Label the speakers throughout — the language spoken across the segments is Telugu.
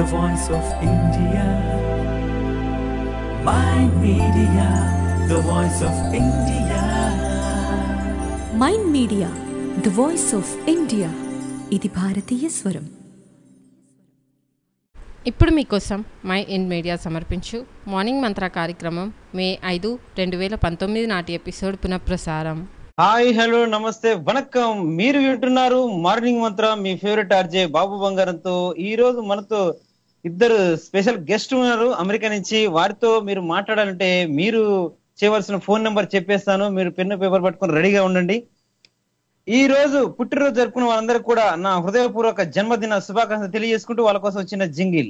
Speaker 1: the voice of India. My media, the voice of India.
Speaker 2: Mind media the voice of India ఇది భారతీయ స్వరం
Speaker 3: ఇప్పుడు మీకోసం మై ఇన్ మీడియా సమర్పించు మార్నింగ్ మంత్ర కార్యక్రమం మే ఐదు రెండు వేల పంతొమ్మిది నాటి ఎపిసోడ్ పునఃప్రసారం
Speaker 4: హాయ్ హలో నమస్తే వణక్కం మీరు వింటున్నారు మార్నింగ్ మంత్ర మీ ఫేవరెట్ ఆర్జే బాబు బంగారంతో ఈ రోజు మనతో ఇద్దరు స్పెషల్ గెస్ట్ ఉన్నారు అమెరికా నుంచి వారితో మీరు మాట్లాడాలంటే మీరు చేయవలసిన ఫోన్ నెంబర్ చెప్పేస్తాను మీరు పెన్ను పేపర్ పట్టుకొని రెడీగా ఉండండి ఈ రోజు పుట్టినరోజు జరుపుకున్న వాళ్ళందరికీ కూడా నా హృదయపూర్వక జన్మదిన శుభాకాంక్షలు తెలియజేసుకుంటూ వాళ్ళ కోసం వచ్చిన జింగిల్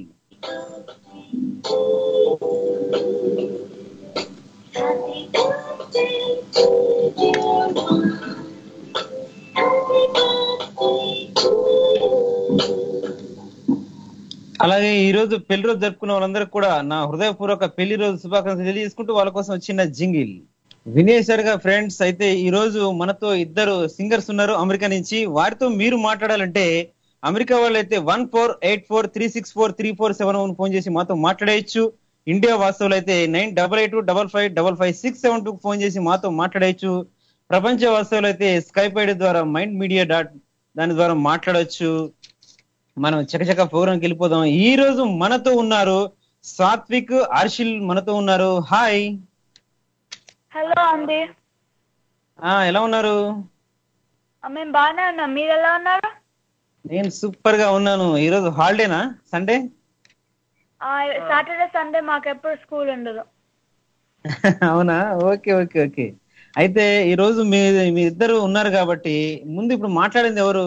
Speaker 4: అలాగే ఈ రోజు పెళ్లి రోజు జరుపుకున్న వాళ్ళందరికీ కూడా నా హృదయపూర్వక పెళ్లి రోజు శుభాకాంక్షలు తెలియజేసుకుంటూ వాళ్ళ కోసం వచ్చిన జింగిల్ వినేశారుగా ఫ్రెండ్స్ అయితే ఈ రోజు మనతో ఇద్దరు సింగర్స్ ఉన్నారు అమెరికా నుంచి వారితో మీరు మాట్లాడాలంటే అమెరికా వాళ్ళు అయితే one four eight four three six four three four seven one phone చేసి మాతో మాట్లాడేయచ్చు ఇండియా వాస్తవులు అయితే nine double eight double five double five six seven two phone చేసి మాతో మాట్లాడేయచ్చు ప్రపంచ వాస్తవులు అయితే స్కైప్ ఐడి ద్వారా మైండ్ మీడియా డాట్ దాని ద్వారా మాట్లాడొచ్చు మనం చకచక ప్రోగ్రాంకి వెళ్ళిపోదాం ఈ రోజు మనతో ఉన్నారు సాత్విక్ అర్షిల్ మనతో ఉన్నారు హాయ్
Speaker 5: హలో అండి
Speaker 4: ఆ ఎలా ఉన్నారు
Speaker 5: ఆ, మేము బాగానే ఉన్నాం మీరు ఎలా ఉన్నారు
Speaker 4: నేను సూపర్ గా ఉన్నాను ఈ రోజు హాలిడేనా సండే
Speaker 5: సాటర్డే సండే మాకు ఎప్పుడు స్కూల్ ఉండదు
Speaker 4: అవునా ఓకే ఓకే ఓకే అయితే ఈ రోజు మీ మీ ఇద్దరు ఉన్నారు కాబట్టి ముందు ఇప్పుడు మాట్లాడింది ఎవరు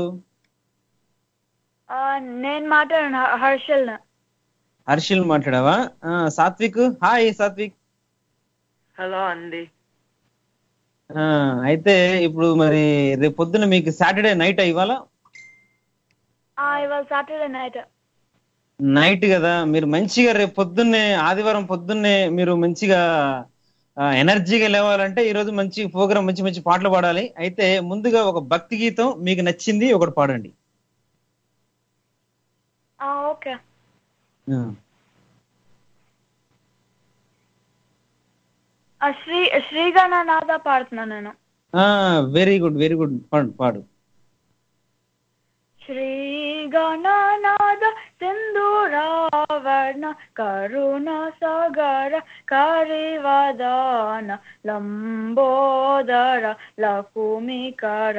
Speaker 5: ఆ, నేను మాట్లాడాను హ- హర్షల్
Speaker 4: హర్షిల్ మాట్లాడావా ఆ, సాత్విక్ హాయ్ సాత్విక్
Speaker 6: హలో అండి
Speaker 4: ఆ, అయితే ఇప్పుడు మరి రేపు పొద్దున మీకు సాటర్డే నైట్ ఇవాళ
Speaker 5: ఆ, ఇవాళ సాటర్డే నైట్
Speaker 4: నైట్ కదా మీరు మంచిగా రేపు పొద్దున్నే ఆదివారం పొద్దున్నే మీరు మంచిగా ఆ, ఎనర్జీగా లేవాలంటే ఈ రోజు మంచి ప్రోగ్రామ్ మంచి మంచి పాటలు పాడాలి అయితే ముందుగా ఒక భక్తి గీతం మీకు నచ్చింది ఒకటి పాడండి
Speaker 5: ఆ, ఓకే
Speaker 4: ఆ.
Speaker 5: ఆ, శ్రీ శ్రీగణనాథ పాడుతున్నా నేను
Speaker 4: ఆ వెరీ గుడ్ వెరీ గుడ్ పాడు పాడు
Speaker 5: శ్రీగణనాథ సింధూరావర్ణ కరుణ సాగర కరివదాన లంబోదర లకుమికర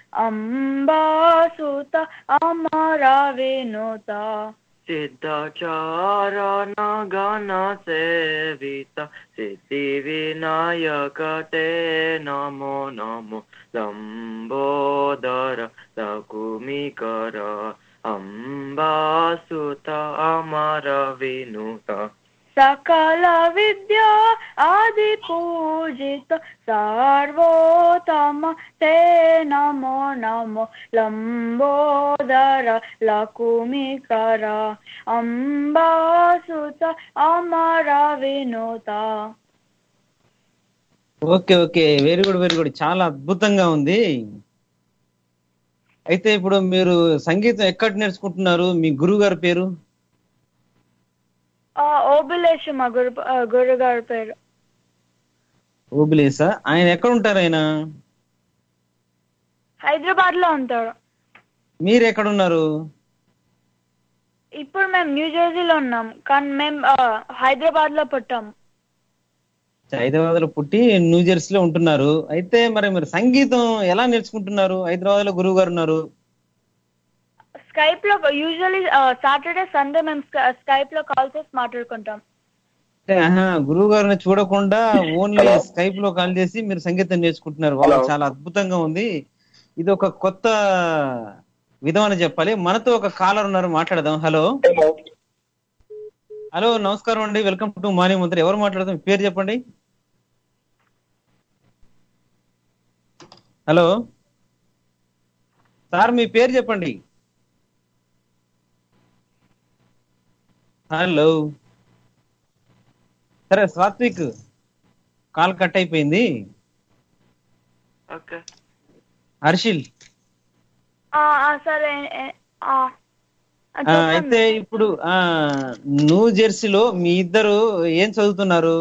Speaker 5: అంబాసుత అమర వినుత
Speaker 6: సిద్ధాచారణ గణ సేవిత సిద్ధి వినాయక తే నమో నమో లంబోదర లకుమికర అంబాసుత అమర వినుత
Speaker 5: సకల విద్యా ఆది పూజిత సార్వోత్తమ తే నమో నమో లంబోదర లకుమికర అంబాసుత అమర వినుత
Speaker 4: okay okay very good very good చాలా అద్భుతంగా ఉంది అయితే ఇప్పుడు మీరు సంగీతం ఎక్కడ నేర్చుకుంటున్నారు మీ గురువు గారి పేరు
Speaker 5: ఆ, ఓబులేషు మా గురు ఆ, గురుగారి పేరు
Speaker 4: ఓబిలేసా ఆయన ఎక్కడ ఉంటారు ఆయన
Speaker 5: హైదరాబాద్ లో ఉంటారు
Speaker 4: మీరు ఎక్కడ ఉన్నారు
Speaker 5: ఇప్పుడు మేము న్యూ జెర్సీలో ఉన్నాం కానీ మేము హైదరాబాద్ లో పుట్టాం
Speaker 4: హైదరాబాద్ లో పుట్టి న్యూ జెర్సీలో ఉంటున్నారు అయితే మరి మీరు సంగీతం ఎలా నేర్చుకుంటున్నారు హైదరాబాద్ లో గురువు గారు ఉన్నారు
Speaker 5: స్కైప్ లో యూజువల్లీ సాటర్డే సండే మేము స్కైప్ లో కాల్ చేసి మాట్లాడుకుంటాం
Speaker 4: అంటే ఆహా, గురువు గారిని చూడకుండా ఓన్లీ స్కైప్ లో కాల్ చేసి మీరు సంగీతం నేర్చుకుంటున్నారు వాళ్ళు చాలా అద్భుతంగా ఉంది ఇది ఒక కొత్త విధం అని చెప్పాలి మనతో ఒక కాలర్ ఉన్నారు మాట్లాడదాం హలో హలో నమస్కారం అండి వెల్కమ్ టు మార్నింగ్ మంత్రి ఎవరు మాట్లాడదాం పేరు చెప్పండి హలో సార్ మీ పేరు చెప్పండి హలో సరే సాత్విక్ కాల్ కట్ అయిపోయింది
Speaker 6: ఓకే
Speaker 4: హర్షిల్
Speaker 5: ఆ, ఆ, సరే ఏ, ఆ,
Speaker 4: ఆ, అయితే ఇప్పుడు ఆ న్యూ జెర్సీలో మీ ఇద్దరు ఏం చదువుతున్నారు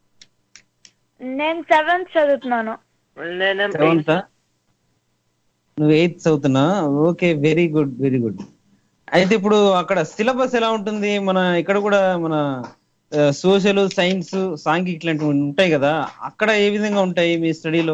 Speaker 5: నేను సెవెంత్ చదువుతున్నాను
Speaker 6: నేనేం
Speaker 4: సెవెంత్ నువ్వు ఎయిత్ చదువుతున్నా okay very good very good అయితే ఇప్పుడు అక్కడ సిలబస్ ఎలా ఉంటుంది మన ఇక్కడ కూడా మన సోషల్ సైన్స్ సాంఘిక ఇట్లాంటివి ఉంటాయి కదా అక్కడ ఏ విధంగా ఉంటాయి మీ స్టడీలో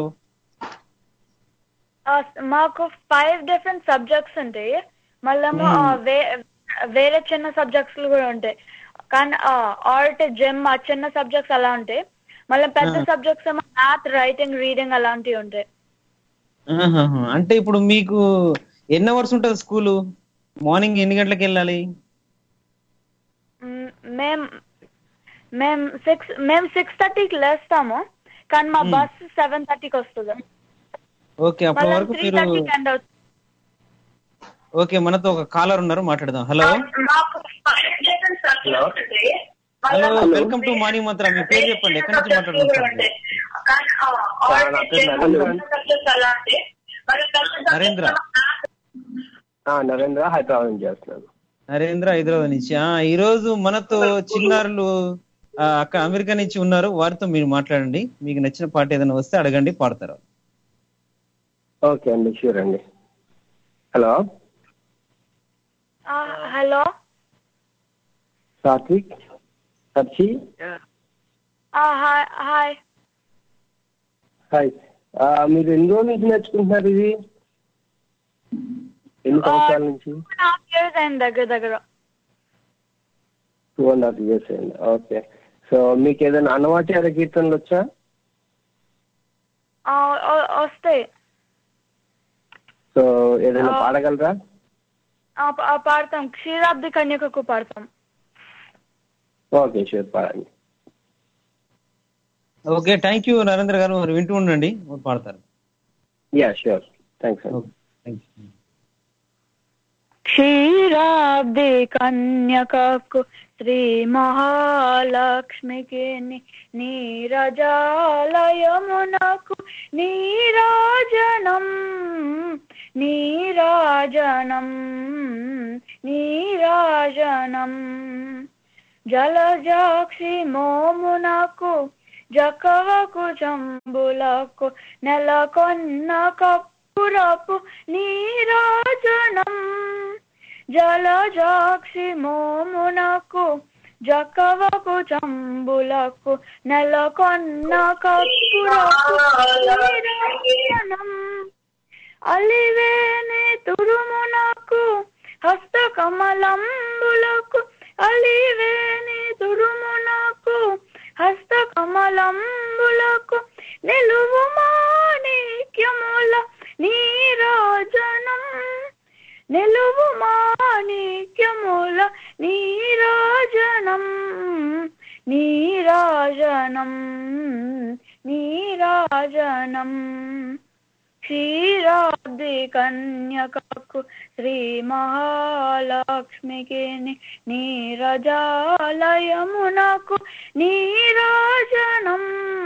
Speaker 5: ఆ, మాకు ఫైవ్ డిఫరెంట్ సబ్జెక్ట్స్ ఉంటాయి మళ్ళేమో ఆ, వే- వేరే చిన్న సబ్జెక్ట్స్ కూడా ఉంటాయి కానీ ఆర్ట్ జిమ్ ఆ చిన్న సబ్జెక్ట్స్ అలా ఉంటాయి మళ్ళీ పెద్ద సబ్జెక్ట్స్ ఏమో మ్యాథ్ రైటింగ్ రీడింగ్ అలాంటివి ఉంటాయి
Speaker 4: ఆహాహా. అంటే ఇప్పుడు మీకు ఎన్ని అవర్స్ ఉంటుంది స్కూలు మార్నింగ్ ఎన్ని గంటలకు వెళ్ళాలి
Speaker 5: మ్, మేం మేం సిక్స్ మేము సిక్స్ థర్టీకి లేస్తాము కానీ మా బస్ సెవెన్ థర్టీకి వస్తుంది
Speaker 4: ఓకే అప్పటి
Speaker 5: మళ్ళీ
Speaker 4: వరకు
Speaker 5: త్రీ
Speaker 4: మీరు
Speaker 5: థర్టీకి ఎండ్ అవుతుంది
Speaker 4: ఓకే మనతో ఒక కాలర్ ఉన్నారు మాట్లాడదాం hello hello welcome to morning mantra మీ పేరు చెప్పండి ఎక్కడి నుంచి మాట్లాడుతున్నారు
Speaker 7: నా పేరు నరేంద్ర
Speaker 4: నరేంద్ర
Speaker 7: ఆ, నరేంద్ర హైదరాబాద్ నుంచి చేస్తున్నాను
Speaker 4: నరేంద్ర హైదరాబాద్ నుంచి ఆ ఈ రోజు మనతో చిన్నారులు ఆ, అక్కడ అమెరికా నుంచి ఉన్నారు వారితో మీరు మాట్లాడండి మీకు నచ్చిన పాట ఏదైనా వస్తే అడగండి పాడతారు
Speaker 7: ఓకే అండి షూర్ అండి హలో
Speaker 5: హలో
Speaker 7: సాత్విక్ సర్చి
Speaker 5: హాయ్ హాయ్
Speaker 7: హాయ్ ఆ, మీరు ఎన్ని రోజుల నుంచి నేర్చుకుంటున్నారు ఇది ఎన్ని సంవత్సరాల నుంచి
Speaker 5: హాఫ్ ఇయర్స్ అయింది దగ్గర దగ్గర
Speaker 7: టూ అండ్ హాఫ్ ఇయర్స్ అయింది ఓకే సో మీకు ఏదైనా అన్నవాచార కీర్తనలు వచ్చా
Speaker 5: ఆ, వ- వస్తాయి
Speaker 7: సో ఏదైనా పాడగలరా
Speaker 5: ఆ, ప- ఆ, పాడతాం క్షీరాబ్ది కన్యకకు పాడతాం
Speaker 7: ఓకే షూర్ పాడండి
Speaker 4: okay thank you Narendra garu మరి వింటూ ఉండండి మరి పాడతారు
Speaker 7: యా షూర్ థ్యాంక్స్ అండి
Speaker 4: ఓకే థ్యాంక్ యూ
Speaker 5: క్షీరాబ్ది కన్యకకు శ్రీ మహాలక్ష్మికి ని- నీరజాలయమునకు నీరాజనం నీరాజనం నీరాజనం జలజాక్షి మోమునకు జకవకు జంబులకు నెలకొన్న కప్పురపు నీరాజనం జలజాక్షి మోమునకు జకవకు జంబులకు నెలకొన్న కప్పురపు నీరాజనం అలివేని తురుమునకు హస్తకమలంబులకు అలివేని తురుమునకు హస్తకమలంబులకు నిలువు మాణిక్యముల నీరాజనం నిలువు మాణిక్యముల నీరాజనం నీరాజనం నీరాజనం క్షీరాబ్ది కన్యకకు శ్రీ మహాలక్ష్మికి ని- నీరజాలయమునకు నీరాజనం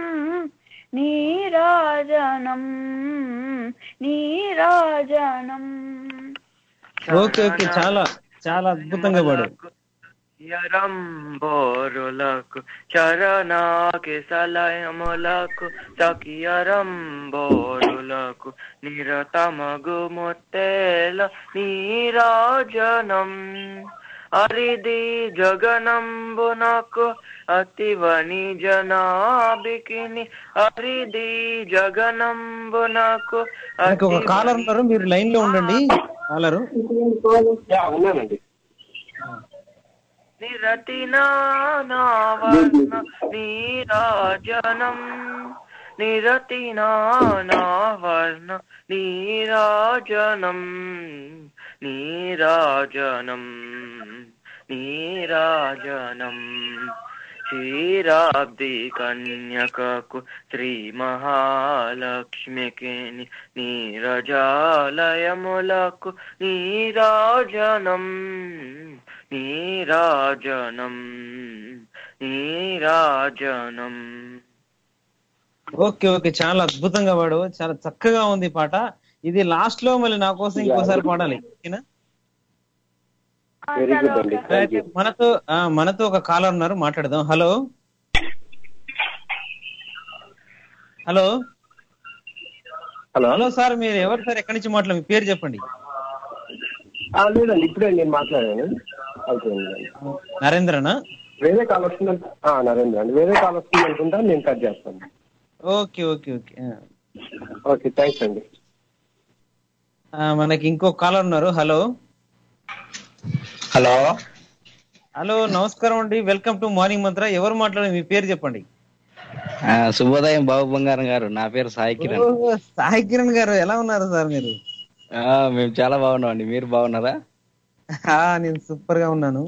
Speaker 5: నీరాజనం నీరాజనం
Speaker 4: ఓకే ఓకే చాలా చాలా అద్భుతంగా పాడు
Speaker 6: యరంబోరులకు చరణాకి సలయములకు సఖియరంబోరులకు నిరతమగు ముత్తేల నీరాజనం అరిది జగనంబునకు అతివని జనాభికిని అరిది జగనంబునకు
Speaker 4: నాకు ఒక కాలర్ ఉన్నారు మీరు లైన్ లో ఉండండి కాలరు
Speaker 7: యా ఉన్నానండి
Speaker 6: నిరతినా నావర్ణ నీరాజనం నిరతినా నావర్ణ నీరాజనం నీరాజనం నీరాజనం క్షీరాబ్ది కన్యకకు శ్రీ మహాలక్ష్మికి నీరజాలయములకు నీరాజనం నీరాజనం నీరాజనం
Speaker 4: ఓకే ఓకే చాలా అద్భుతంగా పాడు చాలా చక్కగా ఉంది ఈ పాట ఇది లాస్ట్ లో మళ్ళీ నా కోసం ఇంకోసారి పాడాలి ఓకేనా
Speaker 5: ఆ,
Speaker 7: వెరీ
Speaker 5: సరే
Speaker 7: గుడ్ అండి
Speaker 5: ఓకే
Speaker 7: థ్యాంక్ యూ
Speaker 4: మనతో ఆ, మనతో ఒక కాలర్ ఉన్నారు మాట్లాడదాం hello hello
Speaker 7: hello
Speaker 4: hello sir మీరు ఎవరు సార్ ఎక్కడి నుంచి మాట్లాడు మీ పేరు చెప్పండి
Speaker 7: ఆ, లేదండి ఇప్పుడే నేను మాట్లాడాను అయిపోయింది
Speaker 4: నరేంద్రనా
Speaker 7: వేరే కాల్ వస్తుందంటే ఆ, నరేంద్ర అండి వేరే కాల్ వస్తుంది అనుకుంటా నేను కట్ చేస్తాను
Speaker 4: ఓకే ఓకే ఓకే ఆ.
Speaker 7: ఓకే థ్యాంక్స్ అండి
Speaker 4: ఆ, మనకి ఇంకో కాలర్ ఉన్నారు హలో
Speaker 8: హలో
Speaker 4: హలో నమస్కారం అండి వెల్కమ్ టు మార్నింగ్ మంత్ర ఎవరు మాట్లాడండి మీ పేరు చెప్పండి
Speaker 8: ఆ, శుభోదయం బాబు బంగారం గారు నా పేరు సాయి కిరణ్
Speaker 4: ఓ, సాయి కిరణ్ గారు ఎలా ఉన్నారు సార్ మీరు
Speaker 8: ఆ, మేము చాలా బాగున్నాం అండి మీరు బాగున్నారా
Speaker 4: ఆ, నేను సూపర్ గా ఉన్నాను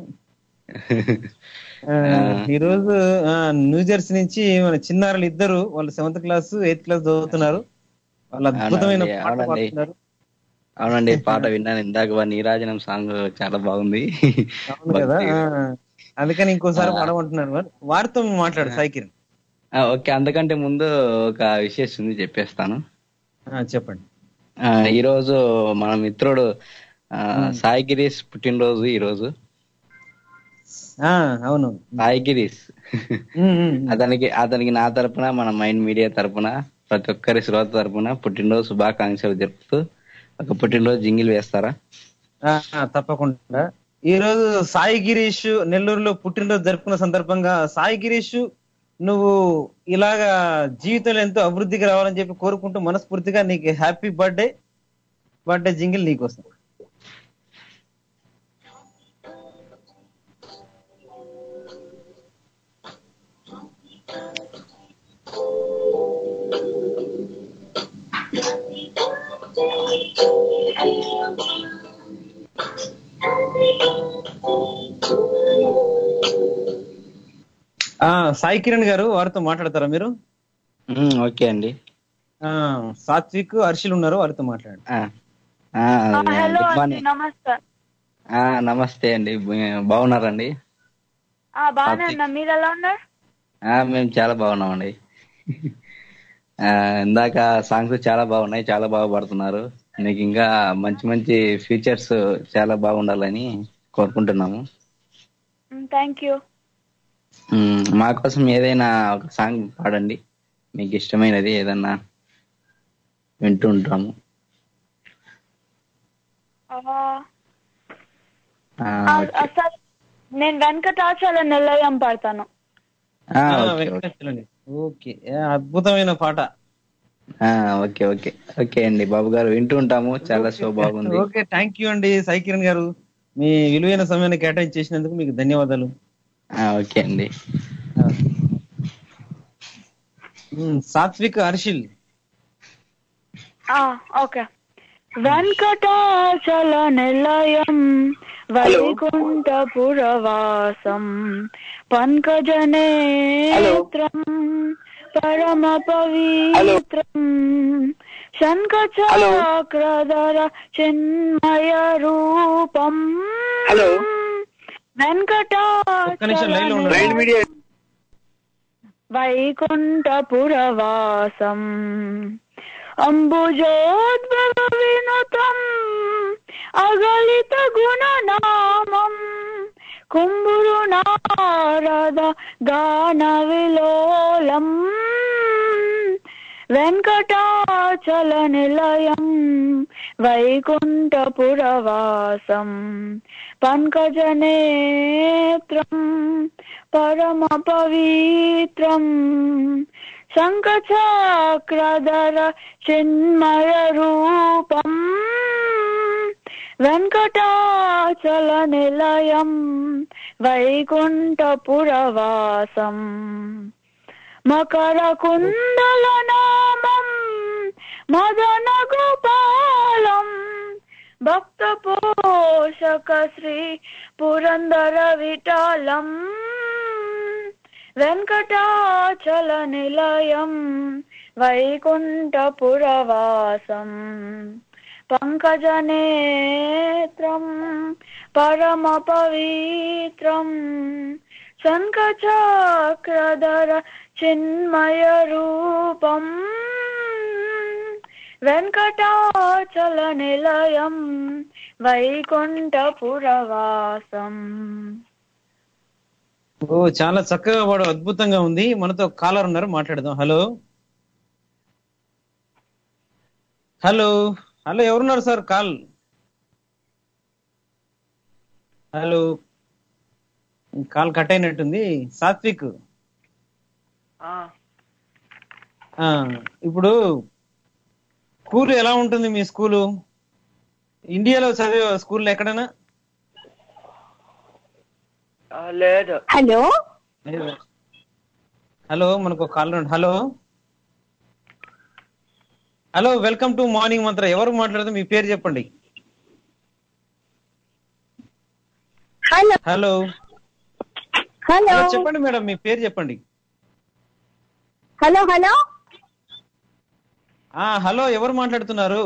Speaker 4: ఆ, ఈరోజు ఆ, న్యూ జెర్సీ నుంచి మన చిన్నారులు ఇద్దరు వాళ్ళు సెవెంత్ క్లాస్ ఎయిత్ క్లాస్ చదువుతున్నారు వాళ్ళు అద్భుతమైన
Speaker 8: అవునండి,
Speaker 4: పాట
Speaker 8: అవునండి.
Speaker 4: పాడుతున్నారు
Speaker 8: అవునండి పాట విన్నాను ఇందాక వా నీరాజనం సాంగ్ చాలా బాగుంది
Speaker 4: అవును కదా
Speaker 8: భక్తి.
Speaker 4: ఆ, అందుకని ఇంకోసారి
Speaker 8: ఆ.
Speaker 4: పాడమంటున్నారు మరి. వారితో మాట్లాడు సాయి కిరణ్
Speaker 8: ఆ, ఓకే అందుకంటే ముందు ఒక విశేషం ఉంది చెప్పేస్తాను
Speaker 4: ఆ, చెప్పండి
Speaker 8: ఆ, ఈ రోజు మన మిత్రుడు ఆ, సాయి గిరీష్ పుట్టినరోజు ఈ రోజు
Speaker 4: ఆ, అవును
Speaker 8: సాయి గిరీష్
Speaker 4: ఉమ్, ఉమ్, ఉమ్.
Speaker 8: అతనికి అతనికి నా తరపున మన మైండ్ మీడియా తరపున ప్రతి ఒక్కరి శ్రోత తరపున పుట్టినరోజు శుభాకాంక్షలు జరుపుతూ ఒక పుట్టినరోజు జింగిల్ వేస్తారా
Speaker 4: ఆ, ఆ, తప్పకుండా ఈ రోజు సాయి గిరీష్ నెల్లూరులో పుట్టినరోజు జరుపుకున్న సందర్భంగా సాయి గిరీష్ నువ్వు ఇలాగా జీవితంలో ఎంతో అభివృద్ధికి రావాలని చెప్పి కోరుకుంటూ మనస్ఫూర్తిగా నీకు హ్యాపీ బర్త్డే బర్త్డే జింగిల్ నీకోసం ఆ సాయి కిరణ్ గారు వారితో మాట్లాడతారా మీరు
Speaker 8: ఉమ్, ఓకే అండి
Speaker 4: ఆ సాత్విక్ హర్షిల్ ఉన్నారు వారితో మాట్లాడండి
Speaker 8: ఆ, ఆ,
Speaker 5: హలో
Speaker 8: గుడ్
Speaker 5: అండి
Speaker 8: మార్నింగ్
Speaker 5: నమస్తే
Speaker 8: ఆ, నమస్తే అండి బ- బాగున్నారండి
Speaker 5: ఆ బాగానే ఉన్నా మీరు ఎలా ఉన్నారు
Speaker 8: ఆ, మేము చాలా బాగున్నామండి ఆ, ఇందాక సాంగ్స్ చాలా బాగున్నాయి చాలా బాగా పాడుతున్నారు మీకు ఇంకా మంచి మంచి ఫీచర్స్ చాలా బాగుండాలని కోరుకుంటున్నాము
Speaker 5: థ్యాంక్ యూ
Speaker 8: ఉమ్, మా కోసం ఏదైనా ఒక సాంగ్ పాడండి మీకు ఇష్టమైనది ఏదన్నా వింటూ ఉంటాము ఆ, ఓకే.
Speaker 5: నేను వెంకటాచల నిలయం పాడతాను
Speaker 8: ఆ,
Speaker 4: ఆ,
Speaker 8: ఓకే, ఓకే.
Speaker 4: వెంకటాచలండి ఓకే ఏ, అద్భుతమైన పాట
Speaker 8: ఆ, ఓకే ఓకే ఓకే అండి బాబు గారు వింటూ ఉంటాము చాలా షో బాగుంది
Speaker 4: ఓకే థ్యాంక్ యూ అండి సాయి కిరణ్ గారు మీ విలువైన సమయాన్ని కేటాయించేసినందుకు మీకు ధన్యవాదాలు
Speaker 8: ఆ, ఓకే అండి
Speaker 4: ఉమ్, సాత్విక్ హర్షిల్
Speaker 5: ఆ ఓకే వెంకటాచల నిలయం వైకుంఠపురవాసం పంకజనేత్రం పరమ పవిత్రం శంఖచక్రధర చిన్మయ రూపం
Speaker 4: ఒక్క నిమిషం లైన్ లో ఉండండి.
Speaker 5: వెంకటాచల వైకుంఠపురవాసం అంబుజోద్భవ వినుతం అగలిత గుణనామం కుంభురు నారద గాన విలోలం వెంకటాచల నిలయం వైకుంఠపురవాసం పంకజనేత్రం పరమ పవిత్రం శంఖచక్రధర చిన్మయ రూపం వెంకటాచల నిలయం వైకుంఠపురవాసం మకర కుండల నామం మదన గోపాలం భక్త పోషక శ్రీ పురందర విఠాలం వెంకటాచల నిలయం వైకుంఠపురవాసం పంకజనేత్రం పరమ పవిత్రం శంఖచక్రధర చిన్మయ రూపం వెంకటాచల నిలయం వైకుంఠపురవాసం
Speaker 4: ఓ చాలా చక్కగా వాడు అద్భుతంగా ఉంది మనతో కాలర్ ఉన్నారు మాట్లాడదాం హలో హలో హలో ఎవరున్నారు sir call hello call cut అయినట్టుంది సాత్విక్ ఆ, ఇప్పుడు స్కూల్ ఎలా ఉంటుంది మీ స్కూలు ఇండియాలో చదివే స్కూల్ ఎక్కడైనా
Speaker 6: ఆ, లేదు
Speaker 9: హలో
Speaker 4: హలో మనకు కాల్ రండి hello hello welcome to morning mantra ఎవరు మాట్లాడుతూ మీ పేరు చెప్పండి
Speaker 9: హలో
Speaker 4: హలో
Speaker 9: హలో
Speaker 4: హలో, చెప్పండి మేడం మీ పేరు చెప్పండి
Speaker 9: హలో హలో
Speaker 4: ఆ హలో ఎవరు మాట్లాడుతున్నారు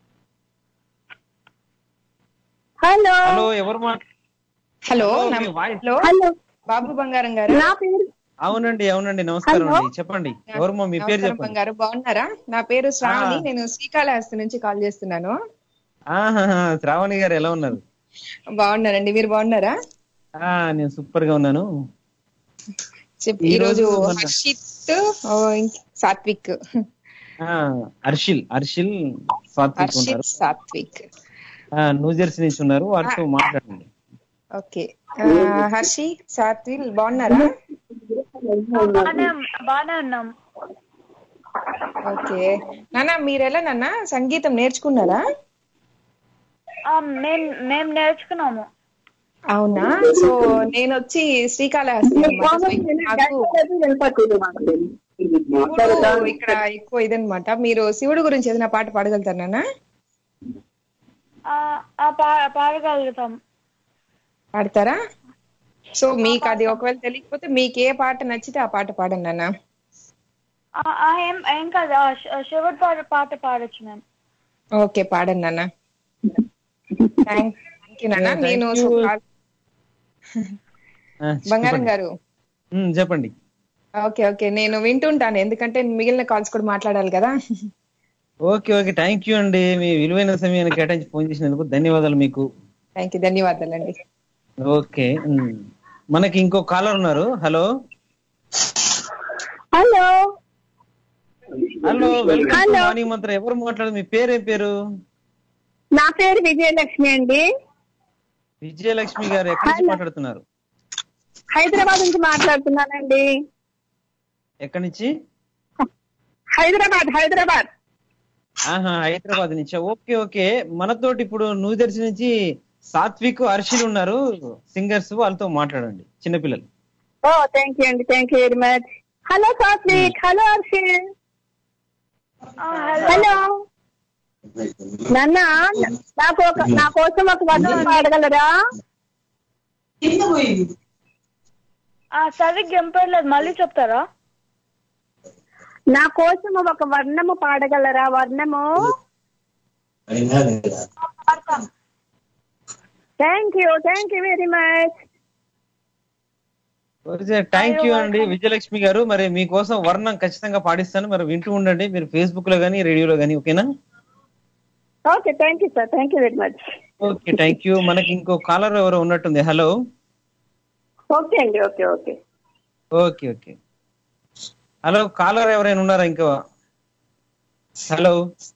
Speaker 9: హలో
Speaker 4: హలో ఎవరు మాట్లా
Speaker 10: హలో
Speaker 4: హలో,
Speaker 10: నా-
Speaker 4: మీ వాయిస్-
Speaker 10: హలో
Speaker 9: హలో
Speaker 10: బాబు బంగారం గారు
Speaker 9: నా పేరు
Speaker 4: అవునండి అవునండి నమస్కారం
Speaker 9: హలో.
Speaker 4: అండి చెప్పండి ఎవరమ్మా మీ పేరు
Speaker 10: నమస్కారం
Speaker 4: చెప్పండి
Speaker 10: బంగారు బాగున్నారా నా పేరు శ్రావణి
Speaker 4: ఆ.
Speaker 10: నేను శ్రీకాళహస్తి నుంచి కాల్ చేస్తున్నాను
Speaker 4: ఆహాహా, శ్రావణి గారు ఎలా ఉన్నారు
Speaker 10: బాగున్నారండి మీరు బాగున్నారా
Speaker 4: ఆ నేను సూపర్ గా ఉన్నాను
Speaker 10: చెప్పు
Speaker 4: ఈ
Speaker 10: ఈ రోజు
Speaker 4: రోజు మన-
Speaker 10: హర్షిత్ ఓ, ఇంక్- సాత్విక్
Speaker 4: ఆ అర్షిల్ అర్షిల్ సాత్విక్ ఉన్నారు
Speaker 10: హర్షిత్ సాత్విక్
Speaker 4: ఆ, న్యూ జెర్సీ నుంచి ఉన్నారు వారితో మాట్లాడండి
Speaker 10: ఓకే ఆ, హర్షి సాత్విక్ బాగున్నారా
Speaker 5: బానే బానే ఉన్నాం
Speaker 10: ఓకే నాన్న మీరెలా నాన్న సంగీతం నేర్చుకున్నారా
Speaker 5: ఆ, మేం మేం నేర్చుకున్నాము
Speaker 10: అవునా సో నేను వచ్చి శ్రీకాళహస్తి అన్నమాట. సో ఇక్కడ నాకు శివుడు ఇక్కడ ఎక్కువ ఇదన్నమాట మీరు శివుడు గురించి ఏదైనా పాట పాడగలుగుతారు నాన్న
Speaker 5: ఆ, ఆ, పా- పాడగలుగుతాం
Speaker 10: పాడతారా సో మీకు అది ఒకవేళ తెలియకపోతే మీకు ఏ పాట నచ్చితే ఆ పాట పాడండి నాన్న
Speaker 5: ఆ, ఆ, ఏం ఏం కాదు ఆ, శ- శివుడి పాట పాట పాడొచ్చు మేము
Speaker 10: ఓకే పాడండి నాన్న థ్యాంక్ యూ నాన్న
Speaker 4: Yeah,
Speaker 10: నేను
Speaker 4: thank
Speaker 10: సో
Speaker 4: you.
Speaker 10: కాల్-
Speaker 4: ఆ,
Speaker 10: బంగారం
Speaker 4: చెప్పండి.
Speaker 10: గారు
Speaker 4: ఉమ్, చెప్పండి
Speaker 10: ఓకే ఓకే నేను వింటుంటాను ఎందుకంటే మిగిలిన కాల్స్ కూడా మాట్లాడాలి కదా
Speaker 4: ఓకే ఓకే థ్యాంక్ యూ అండి మీ విలువైన సమయాన్ని కేటాయించి ఫోన్ చేసినందుకు ధన్యవాదాలు మీకు
Speaker 10: థ్యాంక్ యూ ధన్యవాదాలండి
Speaker 4: ఓకే ఉమ్. మనకి ఇంకో కాలర్ ఉన్నారు hello
Speaker 9: hello
Speaker 4: hello welcome to
Speaker 9: Hello.
Speaker 4: Morning mantra ఎవరు మాట్లాడదు మీ పేరు ఏం పేరు
Speaker 9: నా పేరు విజయలక్ష్మి అండి
Speaker 4: విజయలక్ష్మి గారు ఎక్కడి నుంచి
Speaker 9: Hello.
Speaker 4: మాట్లాడుతున్నారు
Speaker 9: హైదరాబాద్ నుంచి మాట్లాడుతున్నానండి
Speaker 4: ఎక్కడి నుంచి
Speaker 9: హైదరాబాద్ హైదరాబాద్
Speaker 4: ఆహా హైదరాబాద్ నుంచి ఓకే ఓకే మనతోటి ఇప్పుడు న్యూ జెర్సీ నుంచి సాత్విక్ హర్షిల్ ఉన్నారు సింగర్స్ వాళ్ళతో మాట్లాడండి చిన్నపిల్లలు
Speaker 9: ఓ థ్యాంక్ యూ అండి thank you very much hello Satvik hello Harshil
Speaker 5: ఆ, హలో
Speaker 9: హలో నాన్న నాకు ఒక నా కోసం ఒక వర్ణం పాడగలరా
Speaker 5: ఆ, సరిగ్గా ఎంపడలేదు మళ్ళీ చెప్తారా
Speaker 9: నా కోసం ఒక వర్ణము పాడగలరా వర్ణము thank you thank you very much
Speaker 4: thank you అండి విజయలక్ష్మి గారు మరి మీకోసం వర్ణం ఖచ్చితంగా పాడిస్తాను మరి వింటూ ఉండండి మీరు ఫేస్బుక్ లో కానీ రేడియోలో కానీ ఓకేనా
Speaker 9: okay thank you sir thank you very much
Speaker 4: okay thank you మనకి ఇంకో కాలర్ ఎవరో ఉన్నట్టుంది హలో
Speaker 9: ఓకే అండి okay okay
Speaker 4: okay okay hello caller ఎవరైనా ఉన్నారా ఇంకా హలో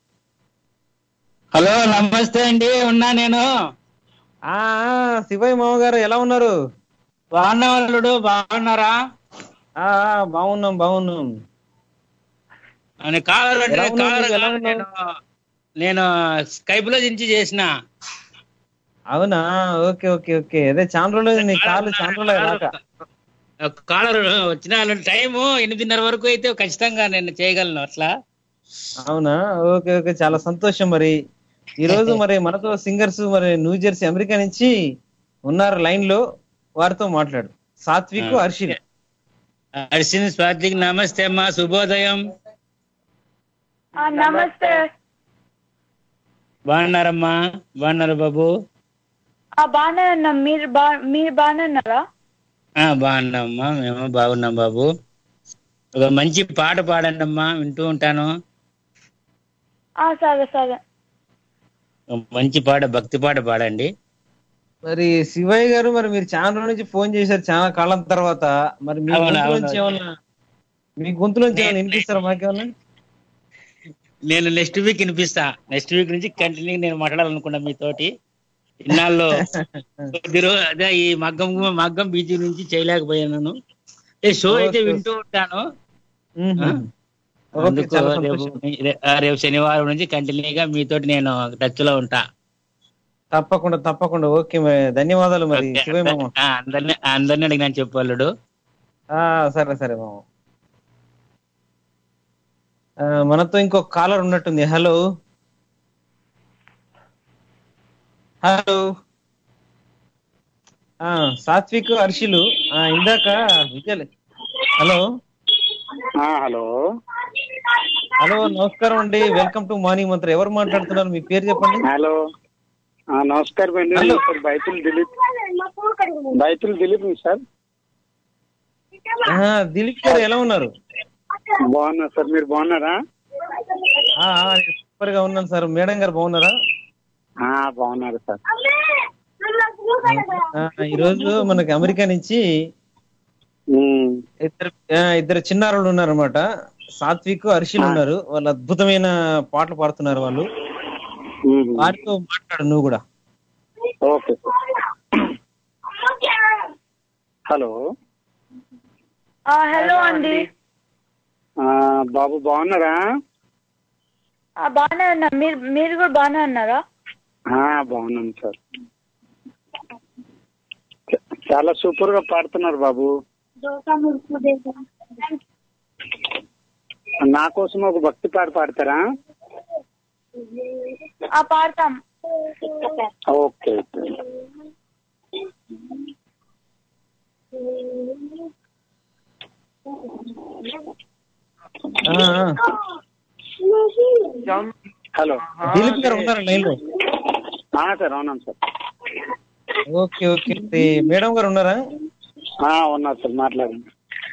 Speaker 11: హలో నమస్తే అండి ఉన్నా నేను
Speaker 4: ఆ శివయ్య మామ గారు ఎలా ఉన్నారు
Speaker 11: బాగున్నా వాళ్ళుడు బాగున్నారా
Speaker 4: ఆ ఆ, బాగున్నాం బాగున్నాం
Speaker 11: అని కాలర్ అంటే
Speaker 4: ఎలా ఉన్నావు?
Speaker 11: కాలర్
Speaker 4: ఎలా
Speaker 11: కాదు,
Speaker 4: ఉన్నావు?
Speaker 11: నేను నేను స్కైప్ లో దించి చేసిన
Speaker 4: అవునా ఓకే ఓకే ఓకే అదే చాలా రోజులు నీ కాలు చాలా రోజులు రాక
Speaker 11: కాలర్ వచ్చిన టైము ఎనిమిదిన్నర వరకు అయితే ఖచ్చితంగా నేను చేయగలను అట్లా
Speaker 4: అవునా ఓకే ఓకే చాలా సంతోషం మరి ఈ రోజు మరి మనతో సింగర్స్ మరి న్యూ జెర్సీ అమెరికా నుంచి ఉన్నారు లైన్ లో వారితో మాట్లాడు సాత్విక్
Speaker 11: ఆ.
Speaker 4: హర్షిల్
Speaker 11: హర్షిని స్వాతికి నమస్తే అమ్మా శుభోదయం
Speaker 5: ఆ, నమస్తే
Speaker 11: బాగున్నారమ్మా బాగున్నారు బాబు
Speaker 5: ఆ, బానే ఉన్నాం మీరు బా మీరు బానే ఉన్నారా
Speaker 11: ఆ బాగున్నామ్మా మేము బాగున్నాం బాబు ఒక మంచి పాట పాడండి అమ్మా వింటూ ఉంటాను
Speaker 5: ఆ, సరే సరే
Speaker 11: మంచి పాట భక్తి పాట పాడండి
Speaker 4: మరి శివయ్య గారు మరి మీరు చాలా రోజుల నుంచి ఫోన్ చేశారు చాలా కాలం తర్వాత మరి మీ
Speaker 11: అవును,
Speaker 4: గొంతు
Speaker 11: అవును.
Speaker 4: నుంచి ఏమన్నా మీ గొంతు నుంచి ఏమన్నా వినిపిస్తారా మాకేమన్నా
Speaker 11: నేను నెక్స్ట్ వీక్ వినిపిస్తా నెక్స్ట్ వీక్ నుంచి కంటిన్యూ నేను మాట్లాడాలనుకున్నా మీతోటి ఇన్నాళ్ళు కొద్ది రో- అదే ఈ మగ్గం మగ్గం బీచ్ నుంచి చేయలేకపోయాను ఏ షో అయితే
Speaker 4: ఓకే.
Speaker 11: వింటూ ఉంటాను ఆ?
Speaker 4: ఓకే,
Speaker 11: అందుకు
Speaker 4: చాలా
Speaker 11: రేపు
Speaker 4: సంతోషం.
Speaker 11: రే- ఆ, రేపు శనివారం నుంచి కంటిన్యూగా మీతోటి నేను టచ్ లో ఉంటా
Speaker 4: తప్పకుండా తప్పకుండా ఓకే మరి ధన్యవాదాలు మరి
Speaker 11: ఓకే.
Speaker 4: శివయ్య మామ
Speaker 11: ఆ, అందరినీ అందరినీ అడిగినాను చెప్పు అల్లుడు
Speaker 4: ఆ, సరే సరే మామ ఆ, మనతో ఇంకొక కాలర్ ఉన్నట్టుంది హలో హలో ఆ, సాత్విక్ హర్షిలు ఆ, ఇందాక విజయ్ హలో
Speaker 12: హలో
Speaker 4: హలో నమస్కారం అండి వెల్కమ్ టు మార్నింగ్ మంత్ర ఎవరు మాట్లాడుతున్నారు మీ పేరు చెప్పండి
Speaker 12: హలో ఆ, నమస్కారం అండి
Speaker 4: హలో.
Speaker 12: సార్ బైతుల్ దిలీప్ బైతుల్ దిలీప్ ని సార్
Speaker 4: ఆ, దిలీప్ గారు ఎలా ఉన్నారు
Speaker 12: బాగున్నా సార్ మీరు బాగున్నారా
Speaker 4: ఆ, ఆ, నేను సూపర్ గా ఉన్నాను సార్ మేడం గారు బాగున్నారా
Speaker 12: ఆ, బాగున్నారు సార్
Speaker 4: ఆ, ఈ రోజు మనకి అమెరికా నుంచి
Speaker 12: ఉమ్,
Speaker 4: ఇద్దరు ఆ, ఇద్దరు చిన్నారులు ఉన్నారన్నమాట సాత్విక్ హర్షిల్ ఉన్నారు వాళ్ళు అద్భుతమైన పాటలు పాడుతున్నారు వాళ్ళు
Speaker 12: ఉమ్.
Speaker 4: వారితో మాట్లాడు నువ్వు కూడా
Speaker 12: ఓకే సార్ హలో
Speaker 5: ఆ, హలో అండి
Speaker 12: ఆ, బాబు బాగున్నారా
Speaker 5: ఆ, బాగానే ఉన్నా మీరు మీరు కూడా బాగానే ఉన్నారా
Speaker 12: ఆ, బాగున్నాను సార్ చ- చాలా సూపర్ గా పాడుతున్నారు బాబు నా కోసం ఒక భక్తి పాట పాడతారా
Speaker 5: ఆ పాడతాం
Speaker 12: ఓకే
Speaker 4: ఆ, ఆ.
Speaker 12: హలో
Speaker 4: దిలీప్ గారు ఉన్నారా లైన్ లో
Speaker 12: ఆ, సార్ అవునాను సార్
Speaker 4: ఓకే ఓకే ఇది మేడం గారు ఉన్నారా
Speaker 12: ఆ, ఉన్నారు సార్ మాట్లాడండి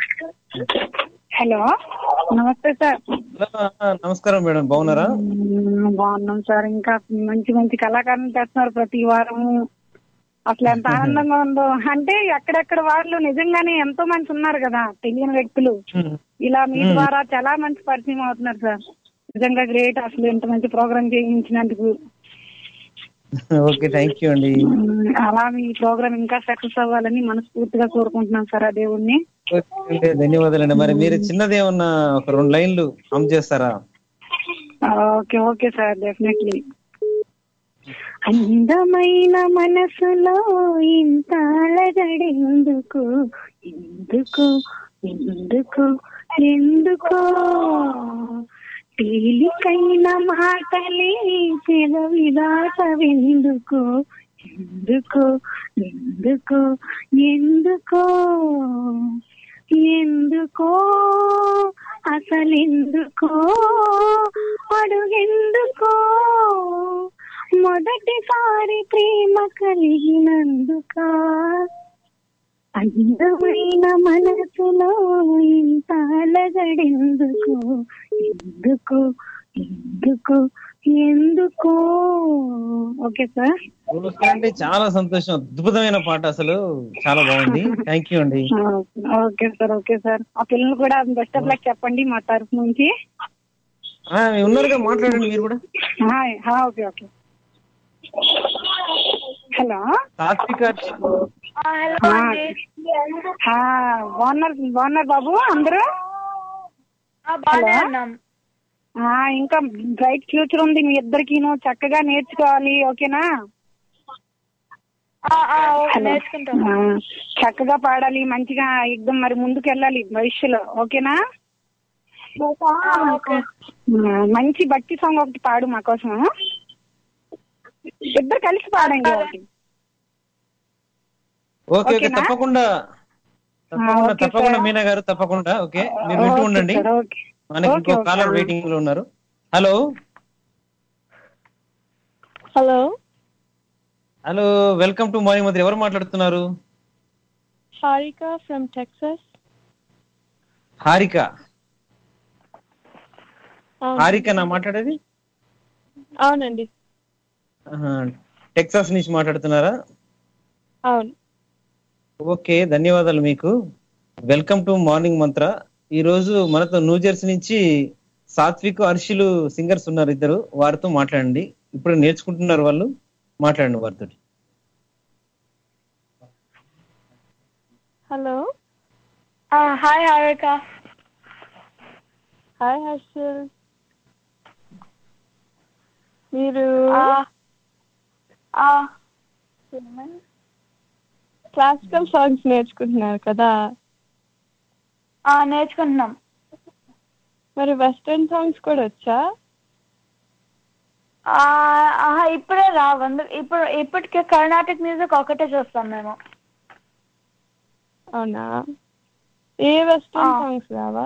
Speaker 9: హలో నమస్తే సార్
Speaker 4: హలో, ఆ, నమస్కారం మేడం బాగున్నారా
Speaker 9: మ్మ్, బాగున్నాం సార్ ఇంకా మంచి మంచి కళాకారులు తెస్తున్నారు ప్రతి వారము అసలు ఎంత ఆనందంగా ఉందో అంటే ఎక్కడెక్కడ వాళ్ళు నిజంగానే ఎంతో మంది ఉన్నారు కదా తెలియని వ్యక్తులు ఇలా మీ
Speaker 4: మ్మ్.
Speaker 9: ద్వారా చాలా మంచి పరిచయం అవుతున్నారు సార్ నిజంగా గ్రేట్ అసలు ఇంత మంచి ప్రోగ్రామ్ చేయించినందుకు
Speaker 4: ఓకే థ్యాంక్ యూ అండి
Speaker 9: మ్మ్, అలా మీ ప్రోగ్రామ్ ఇంకా సక్సెస్ అవ్వాలని మనస్ఫూర్తిగా కోరుకుంటున్నాం సార్ ఆ దేవుణ్ణి
Speaker 4: ఓకే, ధన్యవాదాలండి మరి మీరు చిన్నది ఏమన్నా ఒక రెండు లైన్లు హమ్ చేస్తారా
Speaker 9: ఓకే ఓకే సార్ డెఫినెట్లీ అందమైన మనసులో ఇంత అలజడెందుకు ఎందుకు ఎందుకు ఎందుకో తేలికైన మాటలే పెదవి దాటవెందుకు ఎందుకు ఎందుకు ఎందుకో ఎందుకో అసలెందుకో అడుగెందుకో మొదటిసారి ప్రేమ కలిగినందుక అందమైన మనసులో ఇంత అలగడెందుకు ఎందుకు ఎందుకు ఎందుకో ఓకే సార్
Speaker 4: అంటే చాలా సంతోషం అద్భుతమైన పాట అసలు చాలా బాగుంది థ్యాంక్ యూ అండి
Speaker 9: ఓకే సార్ ఓకే సార్ ఆ పిల్లలు కూడా బెస్ట్ ఆఫ్ లక్ చెప్పండి మా తరఫు నుంచి
Speaker 4: ఆ, ఉన్నారుగా మాట్లాడండి మీరు కూడా
Speaker 9: హాయ్ హా, ఓకే ఓకే హలో
Speaker 4: సాత్విక
Speaker 9: ఆ, ఆ, బాగున్నారు బాగున్నారు బాబు అందరూ
Speaker 5: బాగానే
Speaker 9: హలో?
Speaker 5: ఉన్నాం
Speaker 9: ఆ, ఇంకా బ్రైట్ ఫ్యూచర్ ఉంది మీ ఇద్దరికిను చక్కగా నేర్చుకోవాలి ఓకేనా
Speaker 5: ఆ, ఆ, ఓకే,
Speaker 9: హలో.
Speaker 5: నేర్చుకుంటాం
Speaker 9: ఆ, చక్కగా పాడాలి మంచిగా ఎగ్దం మరి ముందుకు వెళ్ళాలి భవిష్యత్తులో ఓకేనా
Speaker 5: ఆ, ఓకే
Speaker 9: ఆ, మంచి భక్తి సాంగ్ ఒకటి పాడు మా కోసం ఇద్దరు కలిసి పాడండి ఒకటి
Speaker 4: ఓకే ఓకే
Speaker 9: ఓకేనా?
Speaker 4: తప్పకుండా తప్పకుండా
Speaker 9: ఓకే
Speaker 4: తప్పకుండా
Speaker 9: సార్.
Speaker 4: మీనా గారు తప్పకుండా ఓకే మీరు వింటూ
Speaker 9: ఓకే
Speaker 4: ఉండండి
Speaker 9: సార్, ఓకే.
Speaker 4: మనకి
Speaker 9: ఓకే,
Speaker 4: ఇంకో
Speaker 9: ఓకే.
Speaker 4: కాలర్ వెయిటింగ్ లో ఉన్నారు hello
Speaker 13: hello
Speaker 4: hello welcome to morning mantra ఎవరు మాట్లాడుతున్నారు
Speaker 13: హారిక ఫ్రమ్ టెక్సస్
Speaker 4: హారిక హారిక నా మాట్లాడేది
Speaker 13: అవునండి
Speaker 4: ఆహా, టెక్సాస్ నుంచి మాట్లాడుతున్నారా
Speaker 13: అవును
Speaker 4: ఓకే ధన్యవాదాలు మీకు వెల్కమ్ టు మార్నింగ్ మంత్ర ఈ రోజు మనతో న్యూ జెర్సీ నుంచి సాత్విక్ హర్షులు సింగర్స్ ఉన్నారు ఇద్దరు వారితో మాట్లాడండి ఇప్పుడు నేర్చుకుంటున్నారు వాళ్ళు మాట్లాడండి వారితో
Speaker 13: hello
Speaker 5: hi Harika
Speaker 13: hi Harshal మీరు క్లాసికల్ సాంగ్స్ నేర్చుకుంటున్నారు కదా
Speaker 5: నేర్చుకుంటున్నాం
Speaker 13: మరి వెస్ట్రన్ సాంగ్స్ కూడా వచ్చా
Speaker 5: ఆ, ఆహా, ఇప్పుడే రావు అందు ఇప్పుడు ఇప్పటికే కర్ణాటక మ్యూజిక్ ఒకటే చూస్తాం మేము
Speaker 13: అవునా ఏ వెస్ట్రన్
Speaker 5: ఆ.
Speaker 13: సాంగ్స్ రావా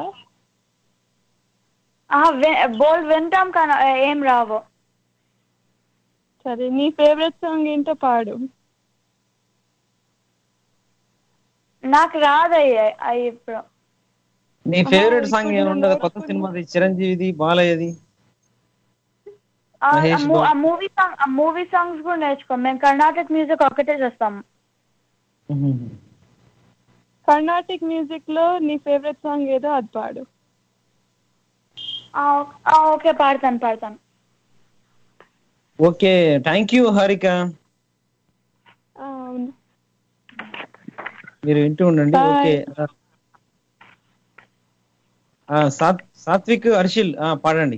Speaker 5: బోల్ వింటాం కానీ ఏం రావు
Speaker 13: సరే నీ ఫేవరెట్ సాంగ్ ఏంటో పాడు
Speaker 5: నాకు రాదు అయ్యి అయ్యి ఇప్పుడు
Speaker 4: నీ ఫేవరెట్ సాంగ్ ఏముండదు కొత్త సినిమాది చిరంజీవిది బాలయ్యది Mahesh Babu.
Speaker 5: Movie song movie songs కూడా నేర్చుకోం మేము కర్ణాటక మ్యూజిక్ ఒకటే చూస్తాం
Speaker 13: కర్ణాటిక్ మ్యూజిక్ లో నీ ఫేవరెట్ సాంగ్ ఏదో అది పాడు
Speaker 5: ఓకే పాడతాను పాడతాను
Speaker 4: ఓకే థ్యాంక్ యూ హారిక
Speaker 13: ఆ, అవును
Speaker 4: మీరు వింటూ ఉండండి
Speaker 13: Bye.
Speaker 4: ఓకే ఆ, సాత్ సాత్విక్ హర్షిల్ ఆ, పాడండి